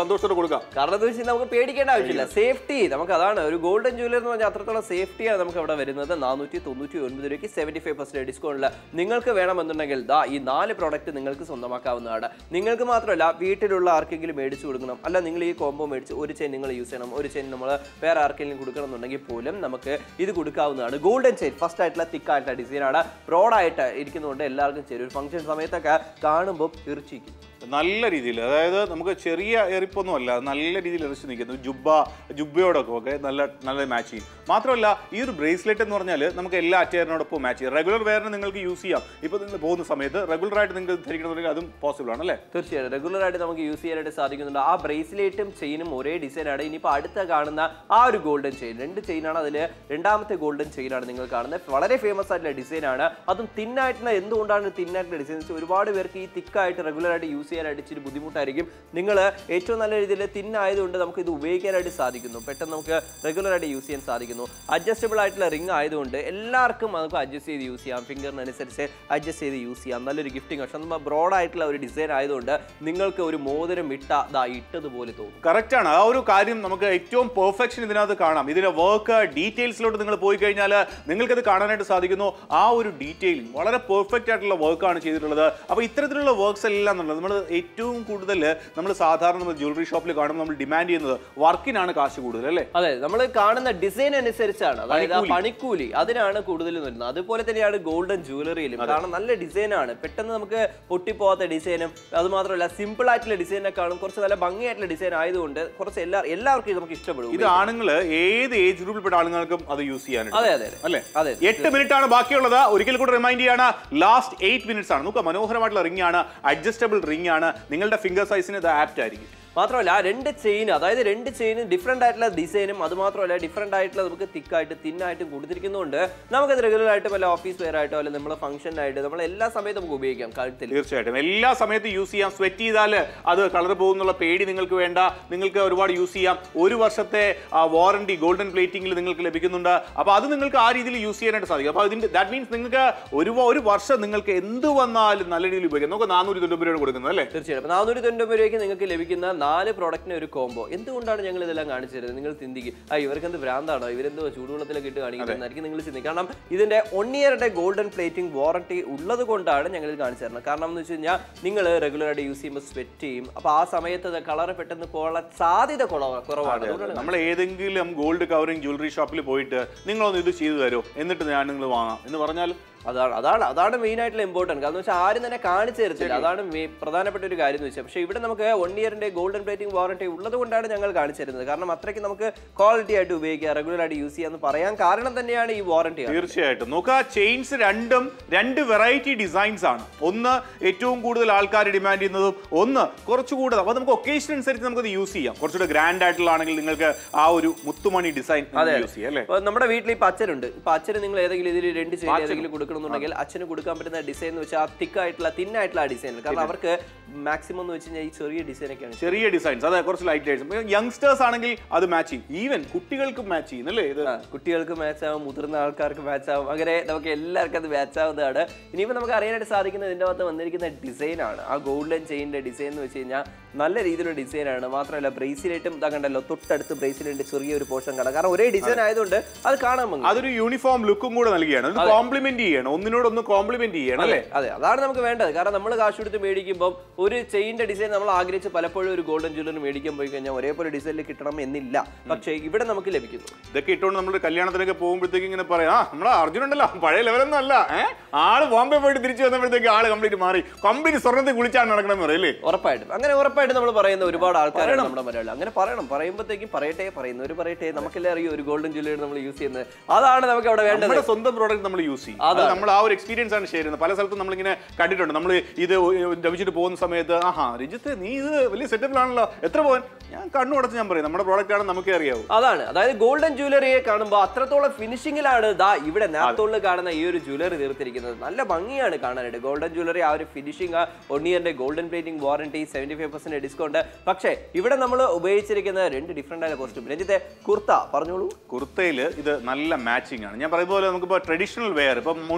സന്തോഷത്തോടെ കൊടുക്കാം കാരണം എന്താ വെച്ചാൽ നമുക്ക് പേടിക്കേണ്ട ആവശ്യമില്ല സേഫ്റ്റി നമുക്ക് അതാണ് ഒരു ഗോൾഡൻ ജുവലർ എന്ന് പറഞ്ഞാൽ അത്രത്തോളം സേഫ്റ്റിയാണ് നമുക്ക് അവിടെ വരുന്നത് നാനൂറ്റി തൊണ്ണൂറ്റി ഒൻപത് രൂപയ്ക്ക് സെവൻറ്റി ഫൈവ് പെർസെന്റ് ഡിസ്കൗണ്ടിൽ നിങ്ങൾക്ക് വേണമെന്നുണ്ടെങ്കിൽ ദാ ഈ നാല് പ്രോഡക്റ്റ് നിങ്ങൾക്ക് സ്വന്തമാക്കാവുന്നതാണ് നിങ്ങൾക്ക് മാത്രമല്ല വീട്ടിലുള്ള ആർക്കെങ്കിലും മേടിച്ചു കൊടുക്കണം അല്ല നിങ്ങൾ ഈ കോംബോ മേടിച്ച് ഒരു ചെയിൻ നിങ്ങൾ യൂസ് ചെയ്യണം ഒരു ചെയിൻ നമ്മൾ വേറെ ആർക്കെങ്കിലും കൊടുക്കണം എന്നുണ്ടെങ്കിൽ പോലും നമുക്ക് ഇത് കൊടുക്കാവുന്നതാണ് ഗോൾഡൻ ചെയിൻ ഫസ്റ്റ് ആയിട്ടുള്ള തിക്ക് ആയിട്ടുള്ള ഡിസൈനാണ് ബ്രോഡായിട്ട് ഇരിക്കുന്നതുകൊണ്ട് എല്ലാവർക്കും ചേരും ഒരു ഫംഗ്ഷൻ സമയത്തൊക്കെ കാണുമ്പോൾ തീർച്ചയായും നല്ല രീതിയിൽ അതായത് നമുക്ക് ചെറിയ എറിപ്പൊന്നും അല്ല നല്ല രീതിയിൽ എറിച്ച് നിൽക്കുന്നു ജുബ്ബ ജുബ്ബയോടൊക്കെ ഒക്കെ നല്ല നല്ല മാച്ച് ചെയ്യും മാത്രമല്ല ഈ ഒരു ബ്രേസ്ലെറ്റ് എന്ന് പറഞ്ഞാൽ നമുക്ക് എല്ലാ അറ്റയറിനോടൊപ്പം മാച്ച് ചെയ്യും റെഗുലർ വെയറിന് നിങ്ങൾക്ക് യൂസ് ചെയ്യാം ഇപ്പോൾ നിങ്ങൾ പോകുന്ന സമയത്ത് റെഗുലർ ആയിട്ട് നിങ്ങൾക്ക് ധരിക്കണമെന്നുണ്ടെങ്കിൽ അതും പോസിബിൾ ആണ് അല്ലേ തീർച്ചയായും റെഗുലർ ആയിട്ട് നമുക്ക് യൂസ് ചെയ്യാനായിട്ട് സാധിക്കുന്നുണ്ട് ആ ബ്രേസ്ലെറ്റും ചെയിനും ഒരേ ഡിസൈനാണ് ഇനിയിപ്പോൾ അടുത്ത കാണുന്ന ആ ഒരു ഗോൾഡൻ ചെയിൻ രണ്ട് ചെയിനാണ് അതിൽ രണ്ടാമത്തെ ഗോൾഡൻ ചെയിനാണ് നിങ്ങൾ കാണുന്നത് വളരെ ഫേമസ് ആയിട്ടുള്ള ഡിസൈനാണ് അതും തിന്നായിട്ടുള്ള എന്തുകൊണ്ടാണ് തിന്നായിട്ടുള്ള ഡിസൈൻ ഒരുപാട് പേർക്ക് ഈ തിക്കായിട്ട് റെഗുലർ ആയിട്ട് യൂസ് ചെയ്യാനായിട്ട് ഇച്ചിരി ബുദ്ധിമുട്ടായിരിക്കും നിങ്ങൾ ഏറ്റവും നല്ല രീതിയിൽ തിന്നായതുകൊണ്ട് നമുക്ക് ഇത് ഉപയോഗിക്കാനായിട്ട് സാധിക്കുന്നു പെട്ടെന്ന് നമുക്ക് റെഗുലർ ആയിട്ട് യൂസ് ചെയ്യാൻ സാധിക്കുന്നു അഡ്ജസ്റ്റബിൾ ആയിട്ടുള്ള റിംഗ് ആയതുകൊണ്ട് എല്ലാവർക്കും നമുക്ക് അഡ്ജസ്റ്റ് ചെയ്ത് യൂസ് ചെയ്യാം ഫിംഗറിനനുസരിച്ച് അഡ്ജസ്റ്റ് ചെയ്ത് യൂസ് ചെയ്യാം നല്ലൊരു ഗിഫ്റ്റിംഗ് പക്ഷെ നമ്മൾ ബ്രോഡ് ആയിട്ടുള്ള ഒരു ഡിസൈൻ ആയതുകൊണ്ട് നിങ്ങൾക്ക് ഒരു മോതിരം ഇട്ട ദാ ഇട്ടതുപോലെ തോന്നും കറക്റ്റ് ആണ് ആ ഒരു കാര്യം നമുക്ക് ഏറ്റവും പെർഫെക്ഷൻ ഇതിനകത്ത് കാണാം ഇതിന്റെ വർക്ക് ഡീറ്റെയിൽസിലോട്ട് നിങ്ങൾ പോയി കഴിഞ്ഞാൽ നിങ്ങൾക്കത് കാണാനായിട്ട് സാധിക്കുന്നു ആ ഒരു ഡീറ്റെയിലിംഗ് വളരെ പെർഫെക്റ്റ് ആയിട്ടുള്ള വർക്കാണ് ചെയ്തിട്ടുള്ളത് അപ്പോൾ ഇത്തരത്തിലുള്ള വർക്ക്സ് എല്ലാം എന്നുള്ളത് നമ്മൾ ഏറ്റവും കൂടുതൽ നമ്മൾ സാധാരണ നമ്മൾ ജ്വല്ലറി ഷോപ്പിൽ കാണുമ്പോൾ നമ്മൾ ഡിമാൻഡ് ചെയ്യുന്നത് വർക്കിനാണ് കാശ് കൂടുതൽ അല്ലേ അതെ നമ്മൾ കാണുന്ന ഡിസൈൻ അനുസരിച്ചാണ് അതായത് ആ പണിക്കൂലി. പണിക്കൂലി അതിനാണ് കൂടുതൽ വരുന്നത് അതുപോലെ തന്നെയാണ് ഗോൾഡൻ ജുവലറിയിലും കാരണം നല്ല ഡിസൈനാണ് പെട്ടെന്ന് നമുക്ക് പൊട്ടിപ്പോവാത്ത ഡിസൈനും അത് മാത്രമല്ല സിമ്പിൾ ആയിട്ടുള്ള ഡിസൈനേക്കാളും കുറച്ച് നല്ല ഭംഗിയായിട്ടുള്ള ഡിസൈൻ ആയതുകൊണ്ട് കുറച്ച് എല്ലാ എല്ലാവർക്കും ഇത് നമുക്ക് ഇഷ്ടപ്പെടും ഇത് ആണുങ്ങൾ ഏത് ഏജ് ഗ്രൂപ്പിൽപ്പെട്ട ആളുകൾക്കും അത് യൂസ് ചെയ്യാനുണ്ട് അതെ അതെ അതെ അല്ലേ അതെ എട്ട് മിനിറ്റ് ആണ് ബാക്കിയുള്ളത് ഒരിക്കൽ കൂടി റിമൈൻഡ് ചെയ്യാണ് ലാസ്റ്റ് എയ്റ്റ് മിനിറ്റ്സ് ആണ് നോക്കുക മനോഹരമായിട്ടുള്ള റിംഗ് ആണ് അഡ്ജസ്റ്റബിൾ റിംഗ് ആണ് നിങ്ങളുടെ ഫിംഗർ സൈസിന് ഇത് ആപ്റ്റ് ആയിരിക്കും മാത്രമല്ല രണ്ട് ചെയിൻ അതായത് രണ്ട് ചെയിനും ഡിഫറെന്റ് ആയിട്ടുള്ള ഡിസൈനും അത് മാത്രമല്ല ഡിഫറെന്റ് ആയിട്ടുള്ള നമുക്ക് തിക്കായിട്ട് തിന്നായിട്ടും കൊടുത്തിരിക്കുന്നതുകൊണ്ട് നമുക്കത് റെഗുലർ ആയിട്ട് വല്ല ഓഫീസ് വെയർ ആയിട്ടോ അല്ലെങ്കിൽ നമ്മളെ ഫംഗ്ഷനായിട്ട് നമ്മൾ എല്ലാ സമയത്തും നമുക്ക് ഉപയോഗിക്കാം കഴുത്തിൽ തീർച്ചയായിട്ടും എല്ലാ സമയത്തും യൂസ് ചെയ്യാം സ്വെറ്റ് ചെയ്താൽ അത് കളർ പോകുന്നുള്ള പേടി നിങ്ങൾക്ക് വേണ്ട നിങ്ങൾക്ക് ഒരുപാട് യൂസ് ചെയ്യാം ഒരു വർഷത്തെ വാറണ്ടി ഗോൾഡൻ പ്ലേറ്റിംഗിൽ നിങ്ങൾക്ക് ലഭിക്കുന്നുണ്ട് അപ്പോൾ അത് നിങ്ങൾക്ക് ആ രീതിയിൽ യൂസ് ചെയ്യാനായിട്ട് സാധിക്കും അപ്പോൾ അതിന്റെ ദാറ്റ് മീൻസ് നിങ്ങൾക്ക് ഒരു ഒരു വർഷം നിങ്ങൾക്ക് എന്ത് വന്നാലും നല്ല രീതിയിൽ ഉപയോഗിക്കാം നമുക്ക് നാനൂറ്റി തൊണ്ണൂറ് രൂപയാണ് കൊടുക്കുന്നത് അല്ലേ തീർച്ചയായും അപ്പോൾ നാനൂറ്റി തൊണ്ണൂറ് രൂപയ്ക്ക് നിങ്ങൾക്ക് ലഭിക്കുന്ന നാല് പ്രോഡക്റ്റിന് ഒരു കോംബോ എന്തുകൊണ്ടാണ് ഞങ്ങൾ ഇതെല്ലാം കാണിച്ചു തരുന്നത് നിങ്ങൾ ചിന്തിക്കും ആ ഇവർക്ക് എന്ത് ഭ്രാന്താണോ ഇവരെന്തോ ചൂടുവെള്ളത്തിലൊക്കെ ഇട്ട് കാണിക്കുന്നതായിരിക്കും നിങ്ങൾ ചിന്തിക്കും കാരണം ഇതിന്റെ ഒൺ ഇയറുടെ ഗോൾഡൻ പ്ലേറ്റിംഗ് വാറണ്ടി ഉള്ളത് കൊണ്ടാണ് ഞങ്ങൾ ഇത് കാണിച്ചു തരുന്നത് കാരണം എന്ന് വെച്ച് കഴിഞ്ഞാൽ നിങ്ങൾ റെഗുലറായിട്ട് യൂസ് ചെയ്യുമ്പോൾ സ്വെറ്റ് ചെയ്യും അപ്പോൾ ആ സമയത്ത് കളർ പെട്ടെന്ന് പോകാനുള്ള സാധ്യത കുറവാണ് കുറവാണ് അതുകൊണ്ടാണ് നമ്മൾ ഏതെങ്കിലും ഗോൾഡ് കവറിംഗ് ജ്വല്ലറി ഷോപ്പിൽ പോയിട്ട് നിങ്ങളൊന്ന് ഇത് ചെയ്തു തരുമോ എന്നിട്ട് ഞാൻ നിങ്ങൾ വാങ്ങാം എന്ന് പറഞ്ഞാൽ അതാണ് അതാണ് അതാണ് മെയിൻ ആയിട്ടുള്ള ഇമ്പോർട്ടൻറ്റ് കാരണം വെച്ചാൽ ആരും തന്നെ കാണിച്ചു തരത്തില്ല അതാണ് മെ- പ്രധാനപ്പെട്ട ഒരു കാര്യം എന്ന് വെച്ചാൽ പക്ഷേ ഇവിടെ നമുക്ക് വൺ ഇയറിന്റെ ഗോൾഡൻ പ്ലേറ്റിംഗ് വാറണ്ടി ഉള്ളത് കൊണ്ടാണ് ഞങ്ങൾ കാണിച്ചു തരുന്നത് കാരണം അത്രയ്ക്ക് നമുക്ക് ക്വാളിറ്റി ആയിട്ട് ഉപയോഗിക്കുക റെഗുലർ ആയിട്ട് യൂസ് ചെയ്യാന്ന് പറയാൻ കാരണം തന്നെയാണ് ഈ വാറണ്ടി തീർച്ചയായിട്ടും നോക്കുക ചെയിൻസ് രണ്ടും രണ്ട് വെറൈറ്റി ഡിസൈൻസ് ആണ് ഒന്ന് ഏറ്റവും കൂടുതൽ ആൾക്കാർ ഡിമാൻഡ് ചെയ്യുന്നതും ഒന്ന് കുറച്ചുകൂടെ അപ്പോൾ നമുക്ക് ഒക്കേഷൻ അനുസരിച്ച് നമുക്കത് യൂസ് ചെയ്യാം കുറച്ചുകൂടെ ഗ്രാൻഡ് ആയിട്ടുള്ള ആണെങ്കിൽ നിങ്ങൾക്ക് ആ ഒരു മുത്തുമണി ഡിസൈൻ യൂസ് ചെയ്യാം അല്ലേ ഇപ്പൊ നമ്മുടെ വീട്ടിൽ ഇപ്പൊ അച്ഛനുണ്ട് ഇപ്പൊ അച്ഛന് നിങ്ങൾ ഏതെങ്കിലും ഇതിൽ രണ്ട് ചെയിൻ ഏതെങ്കിലും കൊടുക്കണമെന്നുണ്ടെങ്കിൽ അച്ഛന് കൊടുക്കാൻ പറ്റുന്ന ഡിസൈൻ എന്ന് വെച്ചാൽ തിക്കായിട്ടുള്ള തിന്നായിട്ടുള്ള ഡിസൈൻ കാരണം അവർക്ക് മാക്സിമം എന്ന് വെച്ച് കഴിഞ്ഞാൽ ഈ ചെറിയ ഡിസൈൻ ഒക്കെയാണ് ചെറിയ ഡിസൈൻസ് അതെ കുറച്ച് ലൈറ്റ് ലൈറ്റ്സ് യങ്സ്റ്റേഴ്സ് ആണെങ്കിൽ അത് മാച്ച് ചെയ്യും ഈവൻ കുട്ടികൾക്കും മാച്ച് ചെയ്യും അല്ലേ ഇത് ആ, കുട്ടികൾക്ക് മാച്ച് ആവും മുതിർന്ന ആൾക്കാർക്ക് മാച്ച് ആവും അങ്ങനെ നമുക്ക് എല്ലാവർക്കും അത് മാച്ച് ആവുന്നതാണ് ഇനിയിപ്പോൾ നമുക്ക് അറിയാനായിട്ട് സാധിക്കുന്നത് ഇതിൻ്റെ അകത്ത് വന്നിരിക്കുന്ന ഡിസൈൻ ആണ് ആ ഗോൾഡൻ ചെയിൻ്റെ ഡിസൈൻ എന്ന് വെച്ച് കഴിഞ്ഞാൽ നല്ല രീതിയിലുള്ള ഡിസൈൻ ആണ് മാത്രമല്ല ബ്രേസിലേറ്റും ഇതാ കണ്ടല്ലോ തൊട്ടടുത്ത് ബ്രേസിലേറ്റ് ചെറിയൊരു പോർഷൻ കാണാം കാരണം ഒരേ ഡിസൈൻ ആയതുകൊണ്ട് അത് കാണാൻ ഭംഗി അതൊരു യൂണിഫോം ലുക്കും കൂടെ നൽകിയാണ് അത് കോംപ്ലിമെന്റ് ചെയ്യണം ഒന്നിനോടൊന്ന് കോംപ്ലിമെന്റ് ചെയ്യണം അല്ലേ അതെ അതാണ് നമുക്ക് വേണ്ടത് കാരണം നമ്മൾ കാശ് കൊടുത്ത് മേടിക്കുമ്പോൾ ഒരു ചെയിൻ്റെ ഡിസൈൻ നമ്മൾ ആഗ്രഹിച്ച് പലപ്പോഴും ഒരു ഗോൾഡൻ ജ്വല്ലറി മേടിക്കാൻ പോയി കഴിഞ്ഞാൽ ഒരേപോലെ ഡിസൈനിൽ കിട്ടണം എന്നില്ല പക്ഷേ ഇവിടെ നമുക്ക് ലഭിക്കുന്നു ഇതൊക്കെ ഇട്ടുകൊണ്ട് നമ്മൾ കല്യാണത്തിനൊക്കെ പോകുമ്പോഴത്തേക്ക് ഇങ്ങനെ പറയാം ആ നമ്മുടെ അർജുൻ ഉണ്ടല്ലോ പഴയ ലെവലൊന്നും അല്ല ഏഹ് ആള് ബോംബെ പോയിട്ട് തിരിച്ചു വന്നപ്പോഴത്തേക്ക് ആള് കംപ്ലീറ്റ് മാറി കംപ്ലീറ്റ് സ്വർണ്ണത്തിൽ കുളിച്ചാണ് നടക്കണമെന്ന് പറയല്ലേ ഉറപ്പായിട്ടും അങ്ങനെ ഉറപ്പായിട്ടും നമ്മൾ പറയുന്ന ഒരുപാട് ആൾക്കാരാണ് നമ്മുടെ മലയാളം അങ്ങനെ പറയണം പറയുമ്പോഴത്തേക്കും പറയട്ടെ പറയുന്നവർ പറയട്ടെ നമുക്കെല്ലാം അറിയും ഒരു ഗോൾഡൻ ജ്വല്ലറി നമ്മൾ യൂസ് ചെയ്യുന്നത് അതാണ് നമുക്ക് അവിടെ വേണ്ടത് നമ്മുടെ സ്വന്തം പ്രോഡക്റ്റ് നമ്മൾ യൂസ് ചെയ്യും അത് നമ്മൾ ആ ഒരു എക്സ്പീരിയൻസ് ആണ് ഷെയർ ചെയ്യുന്നത് പല സ്ഥലത്തും നമ്മളിങ്ങനെ കണ്ടിട്ടുണ്ട് നമ്മൾ ഇത് ലഭിച്ചിട്ട് പോകുന്ന സമയത്ത് ആഹാ രജിത്ത് നീ ഇത് വലിയ സെറ്റപ്പിലാണല്ലോ എത്ര പോകാൻ ഞാൻ കണ്ണു അടച്ച് ഞാൻ പറയും നമ്മുടെ പ്രോഡക്റ്റ് ആണ് നമുക്കേ അറിയാവൂ അതാണ് അതായത് ഗോൾഡൻ ജ്വല്ലറിയെ കാണുമ്പോൾ അത്രത്തോളം ഫിനിഷിങ്ങിലാണ് ദാ ഇവിടെ നാത്തോളിൽ കാണുന്ന ഈ ഒരു ജ്വല്ലറി തീർത്തിരിക്കുന്നത് നല്ല ഭംഗിയാണ് കാണാനായിട്ട് ഗോൾഡൻ ജ്വല്ലറി ആ ഒരു ഫിനിഷിംഗ് ഒൺ ഇയറിന്റെ golden plating warranty seventy five percent discount പക്ഷേ ഇവിടെ നമ്മൾ ഉപയോഗിച്ചിരിക്കുന്ന രണ്ട് ഡിഫറെന്റ് ആയ കോസ്റ്റ്യൂം രഞ്ജിത്തെ കുർത്ത പറഞ്ഞോളൂ കുർത്തയിൽ ഇത് നല്ല മാച്ചിങ് ആണ് ഞാൻ പറയുന്ന പോലെ നമുക്കിപ്പോൾ ട്രഡീഷണൽ വെയർ ഇപ്പം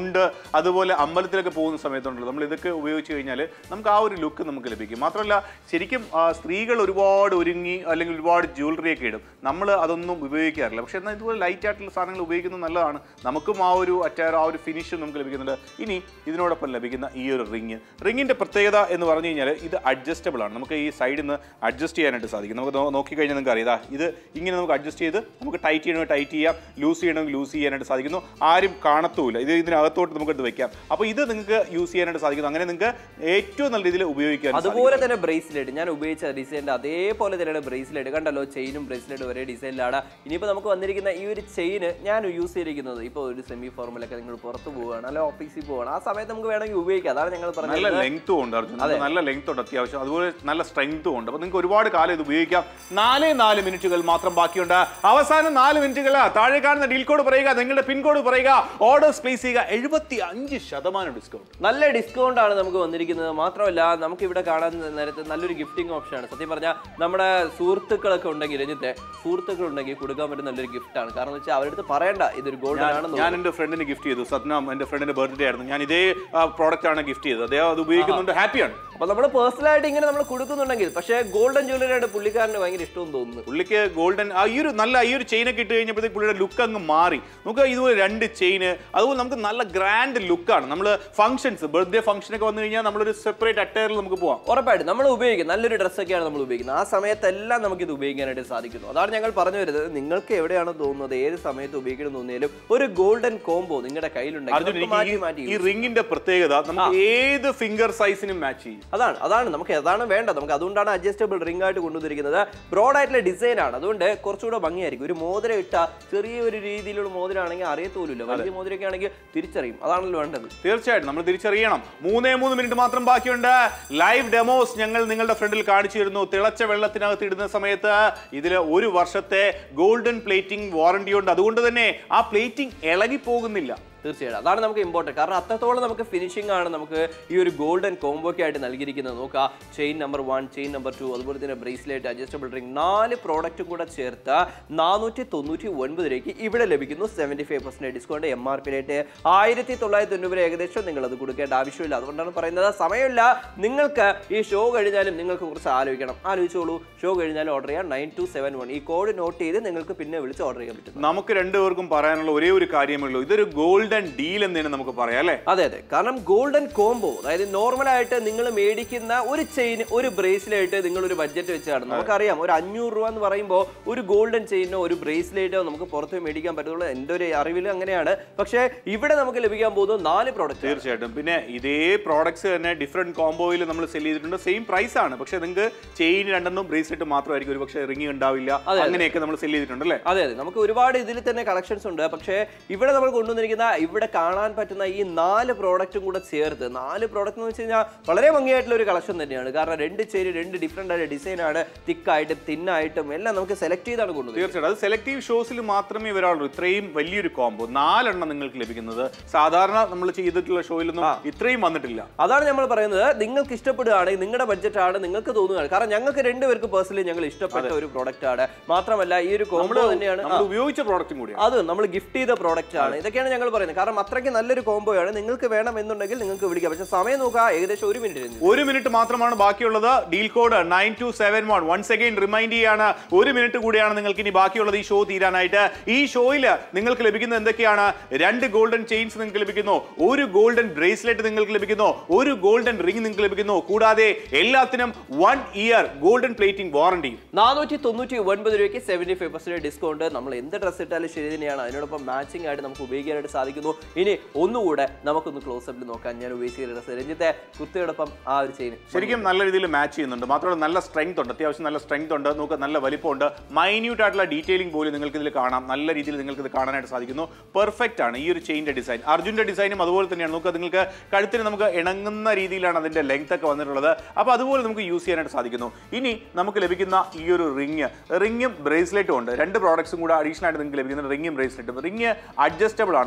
സൗണ്ട് അതുപോലെ അമ്പലത്തിലൊക്കെ പോകുന്ന സമയത്തുണ്ടല്ലോ നമ്മൾ ഇതൊക്കെ ഉപയോഗിച്ച് കഴിഞ്ഞാൽ നമുക്ക് ആ ഒരു ലുക്ക് നമുക്ക് ലഭിക്കും മാത്രമല്ല ശരിക്കും ആ, സ്ത്രീകൾ ഒരുപാട് ഒരുങ്ങി അല്ലെങ്കിൽ ഒരുപാട് ജ്വല്ലറി ഒക്കെ ഇടും നമ്മൾ അതൊന്നും ഉപയോഗിക്കാറില്ല പക്ഷേ എന്നാൽ ഇതുപോലെ ലൈറ്റ് ആയിട്ടുള്ള സാധനങ്ങൾ ഉപയോഗിക്കുന്നത് നല്ലതാണ് നമുക്കും ആ ഒരു അറ്റയർ ആ ഒരു ഫിനിഷും നമുക്ക് ലഭിക്കുന്നുണ്ട് ഇനി ഇതിനോടൊപ്പം ലഭിക്കുന്ന ഈ ഒരു റിങ് റിങ്ങിൻ്റെ പ്രത്യേകത എന്ന് പറഞ്ഞു കഴിഞ്ഞാൽ ഇത് അഡ്ജസ്റ്റബിൾ ആണ് നമുക്ക് ഈ സൈഡിൽ നിന്ന് അഡ്ജസ്റ്റ് ചെയ്യാനായിട്ട് സാധിക്കും നമുക്ക് നോ- നോക്കിക്കഴിഞ്ഞാൽ നിങ്ങൾക്ക് അറിയാം ഇതാ ഇത് ഇങ്ങനെ നമുക്ക് അഡ്ജസ്റ്റ് ചെയ്ത് നമുക്ക് ടൈറ്റ് ചെയ്യണമെങ്കിൽ ടൈറ്റ് ചെയ്യാം ലൂസ് ചെയ്യണമെങ്കിൽ ലൂസ് ചെയ്യാനായിട്ട് സാധിക്കുന്നു ആരും കാണത്തുമില്ല ഇത് ഇതിനകത്തോട്ട് നമുക്ക് എടുത്ത് വെക്കാം അപ്പോൾ ഇത് നിങ്ങൾക്ക് യൂസ് ചെയ്യാനായിട്ട് സാധിക്കുന്നു അങ്ങനെ നിങ്ങൾക്ക് ഏറ്റവും നല്ല രീതിയിൽ ഉപയോഗിക്കാൻ അതുപോലെ തന്നെ ബ്രേസ്ലെറ്റ് ഞാൻ ഉപയോഗിച്ച ഡിസൈനിന്റെ അതേപോലെ തന്നെയാണ് ബ്രേസ്ലെറ്റ് കണ്ടല്ലോ ചെയിനും ബ്രേസ്ലെറ്റും ഒരേ ഡിസൈനിലാണ് ഇനിയിപ്പോൾ നമുക്ക് വന്നിരിക്കുന്ന ഈ ഒരു ചെയിന് ഞാൻ യൂസ് ചെയ്തിരിക്കുന്നത് ഇപ്പോൾ ഒരു സെമി ഫോർമലൊക്കെ നിങ്ങൾ പുറത്ത് പോവുകയാണ് അല്ലെ ഓഫീസിൽ പോവുകയാണ് ആ സമയത്ത് നമുക്ക് വേണമെങ്കിൽ ഉപയോഗിക്കാം അതാണ് ഞങ്ങൾ നല്ല പറഞ്ഞത് ലെങ്ത്തും ഉണ്ട് അർജുൻ നമുക്ക് നല്ല ലെങ്ത് ഉണ്ട് അത്യാവശ്യം അതുപോലെ നല്ല സ്ട്രെങ്ത്തും ഉണ്ട് അപ്പോൾ നിങ്ങൾക്ക് ഒരുപാട് കാലം ഇത് ഉപയോഗിക്കാം നാലേ നാല് മിനിറ്റുകൾ മാത്രം ബാക്കിയുണ്ട് അവസാനം നാല് മിനിറ്റുകൾ താഴെ കാണുന്ന ഡീൽ കോഡ് പറയുക നിങ്ങളുടെ പിൻ കോഡ് പറയുക ഓർഡേഴ്സ് പ്ലേസ് ചെയ്യുക എഴുപത്തി അഞ്ച് ശതമാനം ഡിസ്കൗണ്ട് നല്ല ഡിസ്കൗണ്ട് ആണ് നമുക്ക് വന്നിരിക്കുന്നത് മാത്രമല്ല നമുക്ക് ഇവിടെ കാണാൻ നേരത്തെ നല്ലൊരു ഗിഫ്റ്റിംഗ് ഓപ്ഷൻ ആണ് സത്യം പറഞ്ഞാൽ നമ്മുടെ സുഹൃത്തുക്കളൊക്കെ ഉണ്ടെങ്കിൽ രഞ്ജിത്തെ സുഹൃത്തുക്കൾ ഉണ്ടെങ്കിൽ കൊടുക്കാൻ പറ്റുന്ന നല്ലൊരു ഗിഫ്റ്റ് ആണ് കാരണം വെച്ചാൽ അവരുടെ അടുത്ത് പറയണ്ട ഇതൊരു ഗോൾഡൻ ആണെന്ന് ഞാൻ എൻ്റെ ഫ്രണ്ടിന് ഗിഫ്റ്റ് ചെയ്തു സത്നാം എൻ്റെ ഫ്രണ്ടിന്റെ ബർത്ത്ഡേ ആയിരുന്നു ഞാൻ ഇതേ പ്രോഡക്റ്റ് ആണ് ഗിഫ്റ്റ് ചെയ്തത് അദ്ദേഹം അത് ഉപയോഗിക്കുന്നുണ്ട് ഹാപ്പിയാണ് അപ്പൊ നമ്മൾ പേഴ്സണൽ ആയിട്ട് ഇങ്ങനെ നമ്മൾ കൊടുക്കുന്നുണ്ടെങ്കിൽ പക്ഷേ ഗോൾഡൻ ജ്വല്ലറി ആയിട്ട് പുള്ളിക്കാരന് ഭയങ്കര ഇഷ്ടമെന്ന് തോന്നുന്നു പുള്ളിക്ക് ഗോൾഡൻ ആ ഈ ഒരു നല്ല ഈ ഒരു ചെയിനൊക്കെ ഇട്ട് കഴിഞ്ഞപ്പോഴത്തേക്ക് പുള്ളിയുടെ ലുക്ക് അങ്ങ് മാറി നമുക്ക് ഇതുപോലെ രണ്ട് ചെയിന് അതുപോലെ നമുക്ക് നല്ല ഗ്രാൻഡ് ലുക്കാണ് നമ്മൾ ഫംഗ്ഷൻസ് ബർത്ത്ഡേ ഫംഗ്ഷനൊക്കെ വന്നു കഴിഞ്ഞാൽ നമ്മളൊരു സെപ്പറേറ്റ് അറ്റയറിൽ നമുക്ക് പോവാം ഉറപ്പായിട്ടും നമ്മൾ ഉപയോഗിക്കും നല്ലൊരു ഡ്രസ്സൊക്കെയാണ് നമ്മൾ ഉപയോഗിക്കുന്നത് ആ സമയത്തെല്ലാം നമുക്ക് ഇത് ഉപയോഗിക്കാനായിട്ട് സാധിക്കുന്നു അതാണ് ഞങ്ങൾ പറഞ്ഞു വരുന്നത് നിങ്ങൾക്ക് എവിടെയാണോ തോന്നുന്നത് ഏത് സമയത്ത് ഉപയോഗിക്കണം തോന്നിയാലും ഒരു ഗോൾഡൻ കോംബോ നിങ്ങളുടെ കയ്യിലുണ്ടെങ്കിൽ അർജുൻ നമുക്ക് മാറ്റി എനിക്ക് മാറ്റി ഈ- ഈ റിങ്ങിന്റെ പ്രത്യേകത നമുക്ക് ഏത് ഫിംഗർ സൈസിനും മാച്ച് ചെയ്യും അതാണ് അതാണ് നമുക്ക് അതാണ് വേണ്ടത് നമുക്ക് അതുകൊണ്ടാണ് അഡ്ജസ്റ്റബിൾ റിംഗ് ആയിട്ട് കൊണ്ടുവന്നിരിക്കുന്നത് ബ്രോഡ് ആയിട്ടുള്ള ഡിസൈൻ ആണ് അതുകൊണ്ട് കുറച്ചുകൂടെ ഭംഗിയായിരിക്കും ഒരു മോതിരം ഇട്ട ചെറിയ ഒരു രീതിയിലുള്ള മോതിരമാണെങ്കിൽ അറിയത്തോലുമില്ല വലിയ മോതിരമൊക്കെ ആണെങ്കിൽ തിരിച്ചറിയും അതാണല്ലോ വേണ്ടത് തീർച്ചയായിട്ടും നമ്മൾ തിരിച്ചറിയണം മൂന്നേ മൂന്ന് മിനിറ്റ് മാത്രം ബാക്കിയുണ്ട് ലൈവ് ഡെമോസ് ഞങ്ങൾ നിങ്ങളുടെ ഫ്രണ്ടിൽ കാണിച്ചു തരുന്നു തിളച്ച വെള്ളത്തിനകത്ത് ഇടുന്ന സമയത്ത് ഇതിൽ ഒരു വർഷത്തെ ഗോൾഡൻ പ്ലേറ്റിംഗ് വാറണ്ടി ഉണ്ട് അതുകൊണ്ട് തന്നെ ആ പ്ലേറ്റിംഗ് ഇളകി പോകുന്നില്ല തീർച്ചയായിട്ടും അതാണ് നമുക്ക് ഇമ്പോർട്ടൻറ്റ് കാരണം അത്രത്തോളം നമുക്ക് ഫിനിഷിംഗ് ആണ് നമുക്ക് ഈ ഒരു ഗോൾഡൻ കോംബോയ്ക്ക് ആയിട്ട് നൽകിയിരിക്കുന്നത് നോക്കുക chain number one chain number two അതുപോലെ തന്നെ ബ്രേസ്ലെറ്റ് അഡ്ജസ്റ്റബിൾ റിംഗ് നാല് പ്രോഡക്റ്റും കൂടെ ചേർത്ത് നാനൂറ്റി തൊണ്ണൂറ്റി ഒൻപത് രൂപയ്ക്ക് ഇവിടെ ലഭിക്കുന്നു seventy five percent discount M R P rate ആയിരത്തി തൊള്ളായിരത്തി തൊണ്ണൂറ് ഏകദേശം നിങ്ങൾ അത് കൊടുക്കേണ്ട ആവശ്യമില്ല അതുകൊണ്ടാണ് പറയുന്നത് സമയമില്ല നിങ്ങൾക്ക് ഈ ഷോ കഴിഞ്ഞാലും നിങ്ങൾക്ക് കുറച്ച് ആലോചിക്കണം ആലോചിച്ചോളൂ ഷോ കഴിഞ്ഞാലും ഓർഡർ ചെയ്യാം നയൻ ടു സെവൻ വൺ ഈ കോഡ് നോട്ട് ചെയ്ത് നിങ്ങൾക്ക് പിന്നെ വിളിച്ച് ഓർഡർ ചെയ്യാൻ പറ്റും നമുക്ക് രണ്ടുപേർക്കും പറയാനുള്ള ഒരേ ഒരു കാര്യമേ ഉള്ളൂ ഇതൊരു ഗോൾഡൻ ഡീൽ എന്ന് തന്നെ നമുക്ക് പറയാം അല്ലേ അതെ അതെ കാരണം ഗോൾഡൻ കോംബോ അതായത് നോർമൽ ആയിട്ട് നിങ്ങൾ മേടിക്കുന്ന ഒരു ചെയിൻ ഒരു ബ്രേസ്ലെറ്റ് നിങ്ങൾ ഒരു ബഡ്ജറ്റ് വെച്ചാണ് നമുക്കറിയാം ഒരു അഞ്ഞൂറ് രൂപ എന്ന് പറയുമ്പോൾ ഒരു ഗോൾഡൻ ചെയിനോ ഒരു ബ്രേസ്ലെറ്റോ നമുക്ക് പുറത്ത് പോയി മേടിക്കാൻ പറ്റുള്ളൂ എൻ്റെ ഒരു അറിവിൽ അങ്ങനെയാണ് പക്ഷേ ഇവിടെ നമുക്ക് ലഭിക്കാൻ പോകുന്നത് നാല് പ്രോഡക്റ്റ് തീർച്ചയായിട്ടും പിന്നെ ഇതേ പ്രോഡക്ട്സ് തന്നെ ഡിഫറെന്റ് കോംബോയിൽ നമ്മൾ സെല് ചെയ്തിട്ടുണ്ട് സെയിം പ്രൈസ് ആണ് പക്ഷെ നിങ്ങൾക്ക് ചെയിൻ രണ്ടെണ്ണം ബ്രേസ്ലെറ്റ് മാത്രമായിരിക്കും ഒരു പക്ഷേ റിംഗ് ഉണ്ടാവില്ല അങ്ങനെയൊക്കെ നമ്മൾ സെല് ചെയ്തിട്ടുണ്ട് അല്ലേ അതെ അതെ നമുക്ക് ഒരുപാട് ഇതിൽ തന്നെ കളക്ഷൻസ് ഉണ്ട് പക്ഷേ ഇവിടെ നമ്മൾ കൊണ്ടുവന്നിരിക്കുന്ന ഇവിടെ കാണാൻ പറ്റുന്ന ഈ നാല് പ്രോഡക്റ്റും കൂടെ ചേർത്ത് നാല് പ്രോഡക്റ്റ് എന്ന് വെച്ച് കഴിഞ്ഞാൽ വളരെ ഭംഗിയായിട്ടുള്ള ഒരു കളക്ഷൻ തന്നെയാണ് കാരണം രണ്ട് ചേരി രണ്ട് ഡിഫറെൻ്റ് ആയിട്ട് ഡിസൈനാണ് തിക്കായിട്ടും തിന്നായിട്ടും എല്ലാം നമുക്ക് സെലക്ട് ചെയ്താണ് കൊണ്ടുവന്നത് തീർച്ചയായിട്ടും അത് സെലക്റ്റീവ് ഷോസിൽ മാത്രമേ വരാറുള്ളൂ ഇത്രയും വലിയൊരു കോംബോ നാലെണ്ണം നിങ്ങൾക്ക് ലഭിക്കുന്നത് സാധാരണ നമ്മൾ ചെയ്തിട്ടുള്ള ഷോയിലൊന്നും ഇത്രയും വന്നിട്ടില്ല അതാണ് നമ്മൾ പറയുന്നത് നിങ്ങൾക്ക് ഇഷ്ടപ്പെടുകയാണെങ്കിൽ നിങ്ങളുടെ ബഡ്ജറ്റ് ആണ് നിങ്ങൾക്ക് തോന്നുകയാണ് കാരണം ഞങ്ങൾക്ക് രണ്ടുപേർക്ക് പേഴ്സണലി ഞങ്ങൾ ഇഷ്ടപ്പെട്ട ഒരു പ്രോഡക്റ്റ് ആണ് മാത്രമല്ല ഈ ഒരു കോംബോ തന്നെയാണ് നമ്മൾ ഉപയോഗിച്ച പ്രോഡക്റ്റും കൂടിയാണ് അത് നമ്മൾ ഗിഫ്റ്റ് ചെയ്ത പ്രോഡക്റ്റ് ആണ് ഇതൊക്കെയാണ് ഞങ്ങൾ പറയുന്നത് കാരണം അത്രയ്ക്ക് നല്ലൊരു കോംബോ ആണ് നിങ്ങൾക്ക് വേണം എന്നുണ്ടെങ്കിൽ നിങ്ങൾക്ക് വിളിക്കാം പക്ഷേ സമയം നോക്കുക ഏകദേശം ഒരു മിനിറ്റ് ഒരു മിനിറ്റ് മാത്രമാണ് ബാക്കിയുള്ളത് deal code nine two seven one once again remind ചെയ്യാണ് ഒരു മിനിറ്റ് കൂടിയാണ് നിങ്ങൾക്ക് ഇനി ബാക്കിയുള്ളത് ഈ ഷോ തീരാനായിട്ട് ഈ ഷോയിൽ നിങ്ങൾക്ക് ലഭിക്കുന്നത് എന്തൊക്കെയാണ് രണ്ട് ഗോൾഡൻ ചെയിൻസ് നിങ്ങൾക്ക് ലഭിക്കുന്നു ഒരു ഗോൾഡൻ ബ്രേസ്ലെറ്റ് നിങ്ങൾക്ക് ലഭിക്കുന്നു ഒരു ഗോൾഡൻ റിംഗ് നിങ്ങൾക്ക് ലഭിക്കുന്നു കൂടാതെ എല്ലാത്തിനും one year golden plating warranty നാനൂറ്റി തൊണ്ണൂറ്റി ഒൻപത് രൂപയ്ക്ക് സെവൻറ്റി ഫൈവ് പെർസെന്റ് ഡിസ്കൗണ്ട് നമ്മൾ എന്ത് ഡ്രസ്സ് ഇട്ടാലും ശരി തന്നെയാണ് അതിനോടൊപ്പം മാച്ചിങ് ആയിട്ട് നമുക്ക് ഉപയോഗിക്കാനായിട്ട് സാധിക്കുന്നു ഇനി ഒന്നുകൂടെ നമുക്കൊന്ന് ക്ലോസ് അപ്പിൽ നോക്കാൻ ഞാൻ ഉപയോഗിച്ച ഡ്രസ്സ് രഞ്ജിത്തെ കുർത്തയോടൊപ്പം ആ ഒരു ചെയിൻ ശരിക്കും നല്ല രീതിയിൽ മാച്ച് ചെയ്യുന്നുണ്ട് മാത്രമല്ല നല്ല സ്ട്രെങ്ത് ഉണ്ട് അത്യാവശ്യം നല്ല സ്ട്രെങ്ത് ഉണ്ട് നമുക്ക് നല്ല വലിപ്പമുണ്ട് മൈന്യൂട്ട് ആയിട്ടുള്ള ഡീറ്റെയിലിംഗ് പോലും നിങ്ങൾക്ക് ഇതിൽ കാണാം നല്ല രീതിയിൽ നിങ്ങൾക്ക് ഇത് കാണാനായിട്ട് സാധിക്കുന്നു പെർഫെക്റ്റ് ആണ് ഈ ഒരു ചെയിൻ്റെ ഡിസൈൻ അർജുൻ്റെ ഡിസൈനും അതുപോലെ തന്നെയാണ് നമുക്ക് നിങ്ങൾക്ക് കഴുത്തിന് നമുക്ക് ഇണങ്ങുന്ന രീതിയിലാണ് അതിൻ്റെ ലെങ്ത് ഒക്കെ വന്നിട്ടുള്ളത് അപ്പോൾ അതുപോലെ നമുക്ക് യൂസ് ചെയ്യാനായിട്ട് സാധിക്കുന്നു ഇനി നമുക്ക് ലഭിക്കുന്ന ഈ ഒരു റിങ് റിങ്ങും ബ്രേസ്ലെറ്റും ഉണ്ട് രണ്ട് പ്രോഡക്ട്സും കൂടെ അഡീഷണൽ ആയിട്ട് നിങ്ങൾക്ക് ലഭിക്കുന്ന റിങ്ങും ബ്രേസ്ലെറ്റും റിങ് അഡ്ജസ്റ്റബിൾ ആണ് നമുക്കിതിൽ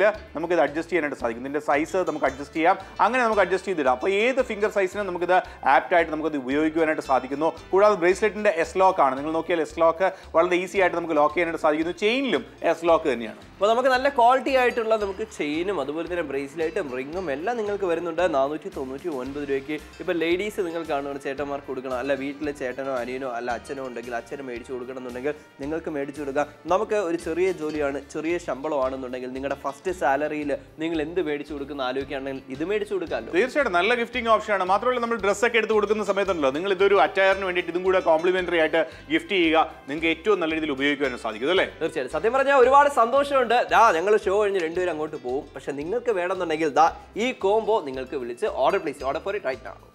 നമുക്ക് ഇത് അഡ്ജസ്റ്റ് ചെയ്യാനായിട്ട് സാധിക്കും ഇതിൻ്റെ സൈസ് നമുക്ക് അഡ്ജസ്റ്റ് ചെയ്യാം അങ്ങനെ നമുക്ക് അഡ്ജസ്റ്റ് ചെയ്തിടാം അപ്പോൾ ഏത് ഫിംഗർ സൈസിനും നമുക്കിത് ആപ്റ്റ് ആയിട്ട് നമുക്കത് ഉപയോഗിക്കുവാനായിട്ട് സാധിക്കുന്നു കൂടാതെ ബ്രേസ്ലെറ്റിൻ്റെ എസ് ലോക്ക് ആണ് നിങ്ങൾ നോക്കിയാൽ എസ് ലോക്ക് വളരെ ഈസി ആയിട്ട് നമുക്ക് ലോക്ക് ചെയ്യാനായിട്ട് സാധിക്കുന്നു ചെയിനിലും എസ് ലോക്ക് തന്നെയാണ് അപ്പോൾ നമുക്ക് നല്ല ക്വാളിറ്റി ആയിട്ടുള്ള നമുക്ക് ചെയിനും അതുപോലെ തന്നെ ബ്രേസ്ലെറ്റും റിങ്ങും എല്ലാം നിങ്ങൾക്ക് വരുന്നുണ്ട് നാനൂറ്റി തൊണ്ണൂറ്റി ഒൻപത് രൂപയ്ക്ക് ഇപ്പോൾ ലേഡീസ് നിങ്ങൾ കാണുന്ന ചേട്ടന്മാർക്ക് കൊടുക്കണം അല്ല വീട്ടിലെ ചേട്ടനോ അനിയനോ അല്ല അച്ഛനോ ഉണ്ടെങ്കിൽ അച്ഛന് മേടിച്ചു കൊടുക്കണം എന്നുണ്ടെങ്കിൽ നിങ്ങൾക്ക് മേടിച്ചു കൊടുക്കാം നമുക്ക് ഒരു ചെറിയ ജോലിയാണ് ചെറിയ ശമ്പളമാണെന്നുണ്ടെങ്കിൽ നിങ്ങളുടെ ഫസ്റ്റ് സാലറിയിൽ നിങ്ങൾ എന്ത് മേടിച്ചു കൊടുക്കുന്ന ആലോചിക്കുകയാണെങ്കിൽ ഇത് മേടിച്ചു കൊടുക്കാമല്ലോ തീർച്ചയായിട്ടും നല്ല ഗിഫ്റ്റിംഗ് ഓപ്ഷനാണ് മാത്രമല്ല നമ്മൾ ഡ്രസ്സൊക്കെ എടുത്ത് കൊടുക്കുന്ന സമയത്തുണ്ടല്ലോ നിങ്ങൾ ഇതൊരു അറ്റയറിന് വേണ്ടിയിട്ട് ഇതും കൂടെ കോംപ്ലിമെന്ററി ആയിട്ട് ഗിഫ്റ്റ് ചെയ്യുക നിങ്ങൾക്ക് ഏറ്റവും നല്ല രീതിയിൽ ഉപയോഗിക്കുവാനും സാധിക്കും അല്ലേ തീർച്ചയായിട്ടും സത്യം പറഞ്ഞാൽ ഒരുപാട് സന്തോഷമുണ്ട് ദാ ഞങ്ങൾ ഷോ കഴിഞ്ഞ് രണ്ടുപേരും അങ്ങോട്ട് പോകും പക്ഷെ നിങ്ങൾക്ക് വേണമെന്നുണ്ടെങ്കിൽ ദാ ഈ കോംബോ നിങ്ങൾക്ക് വിളിച്ച് order place order for it right ആണ്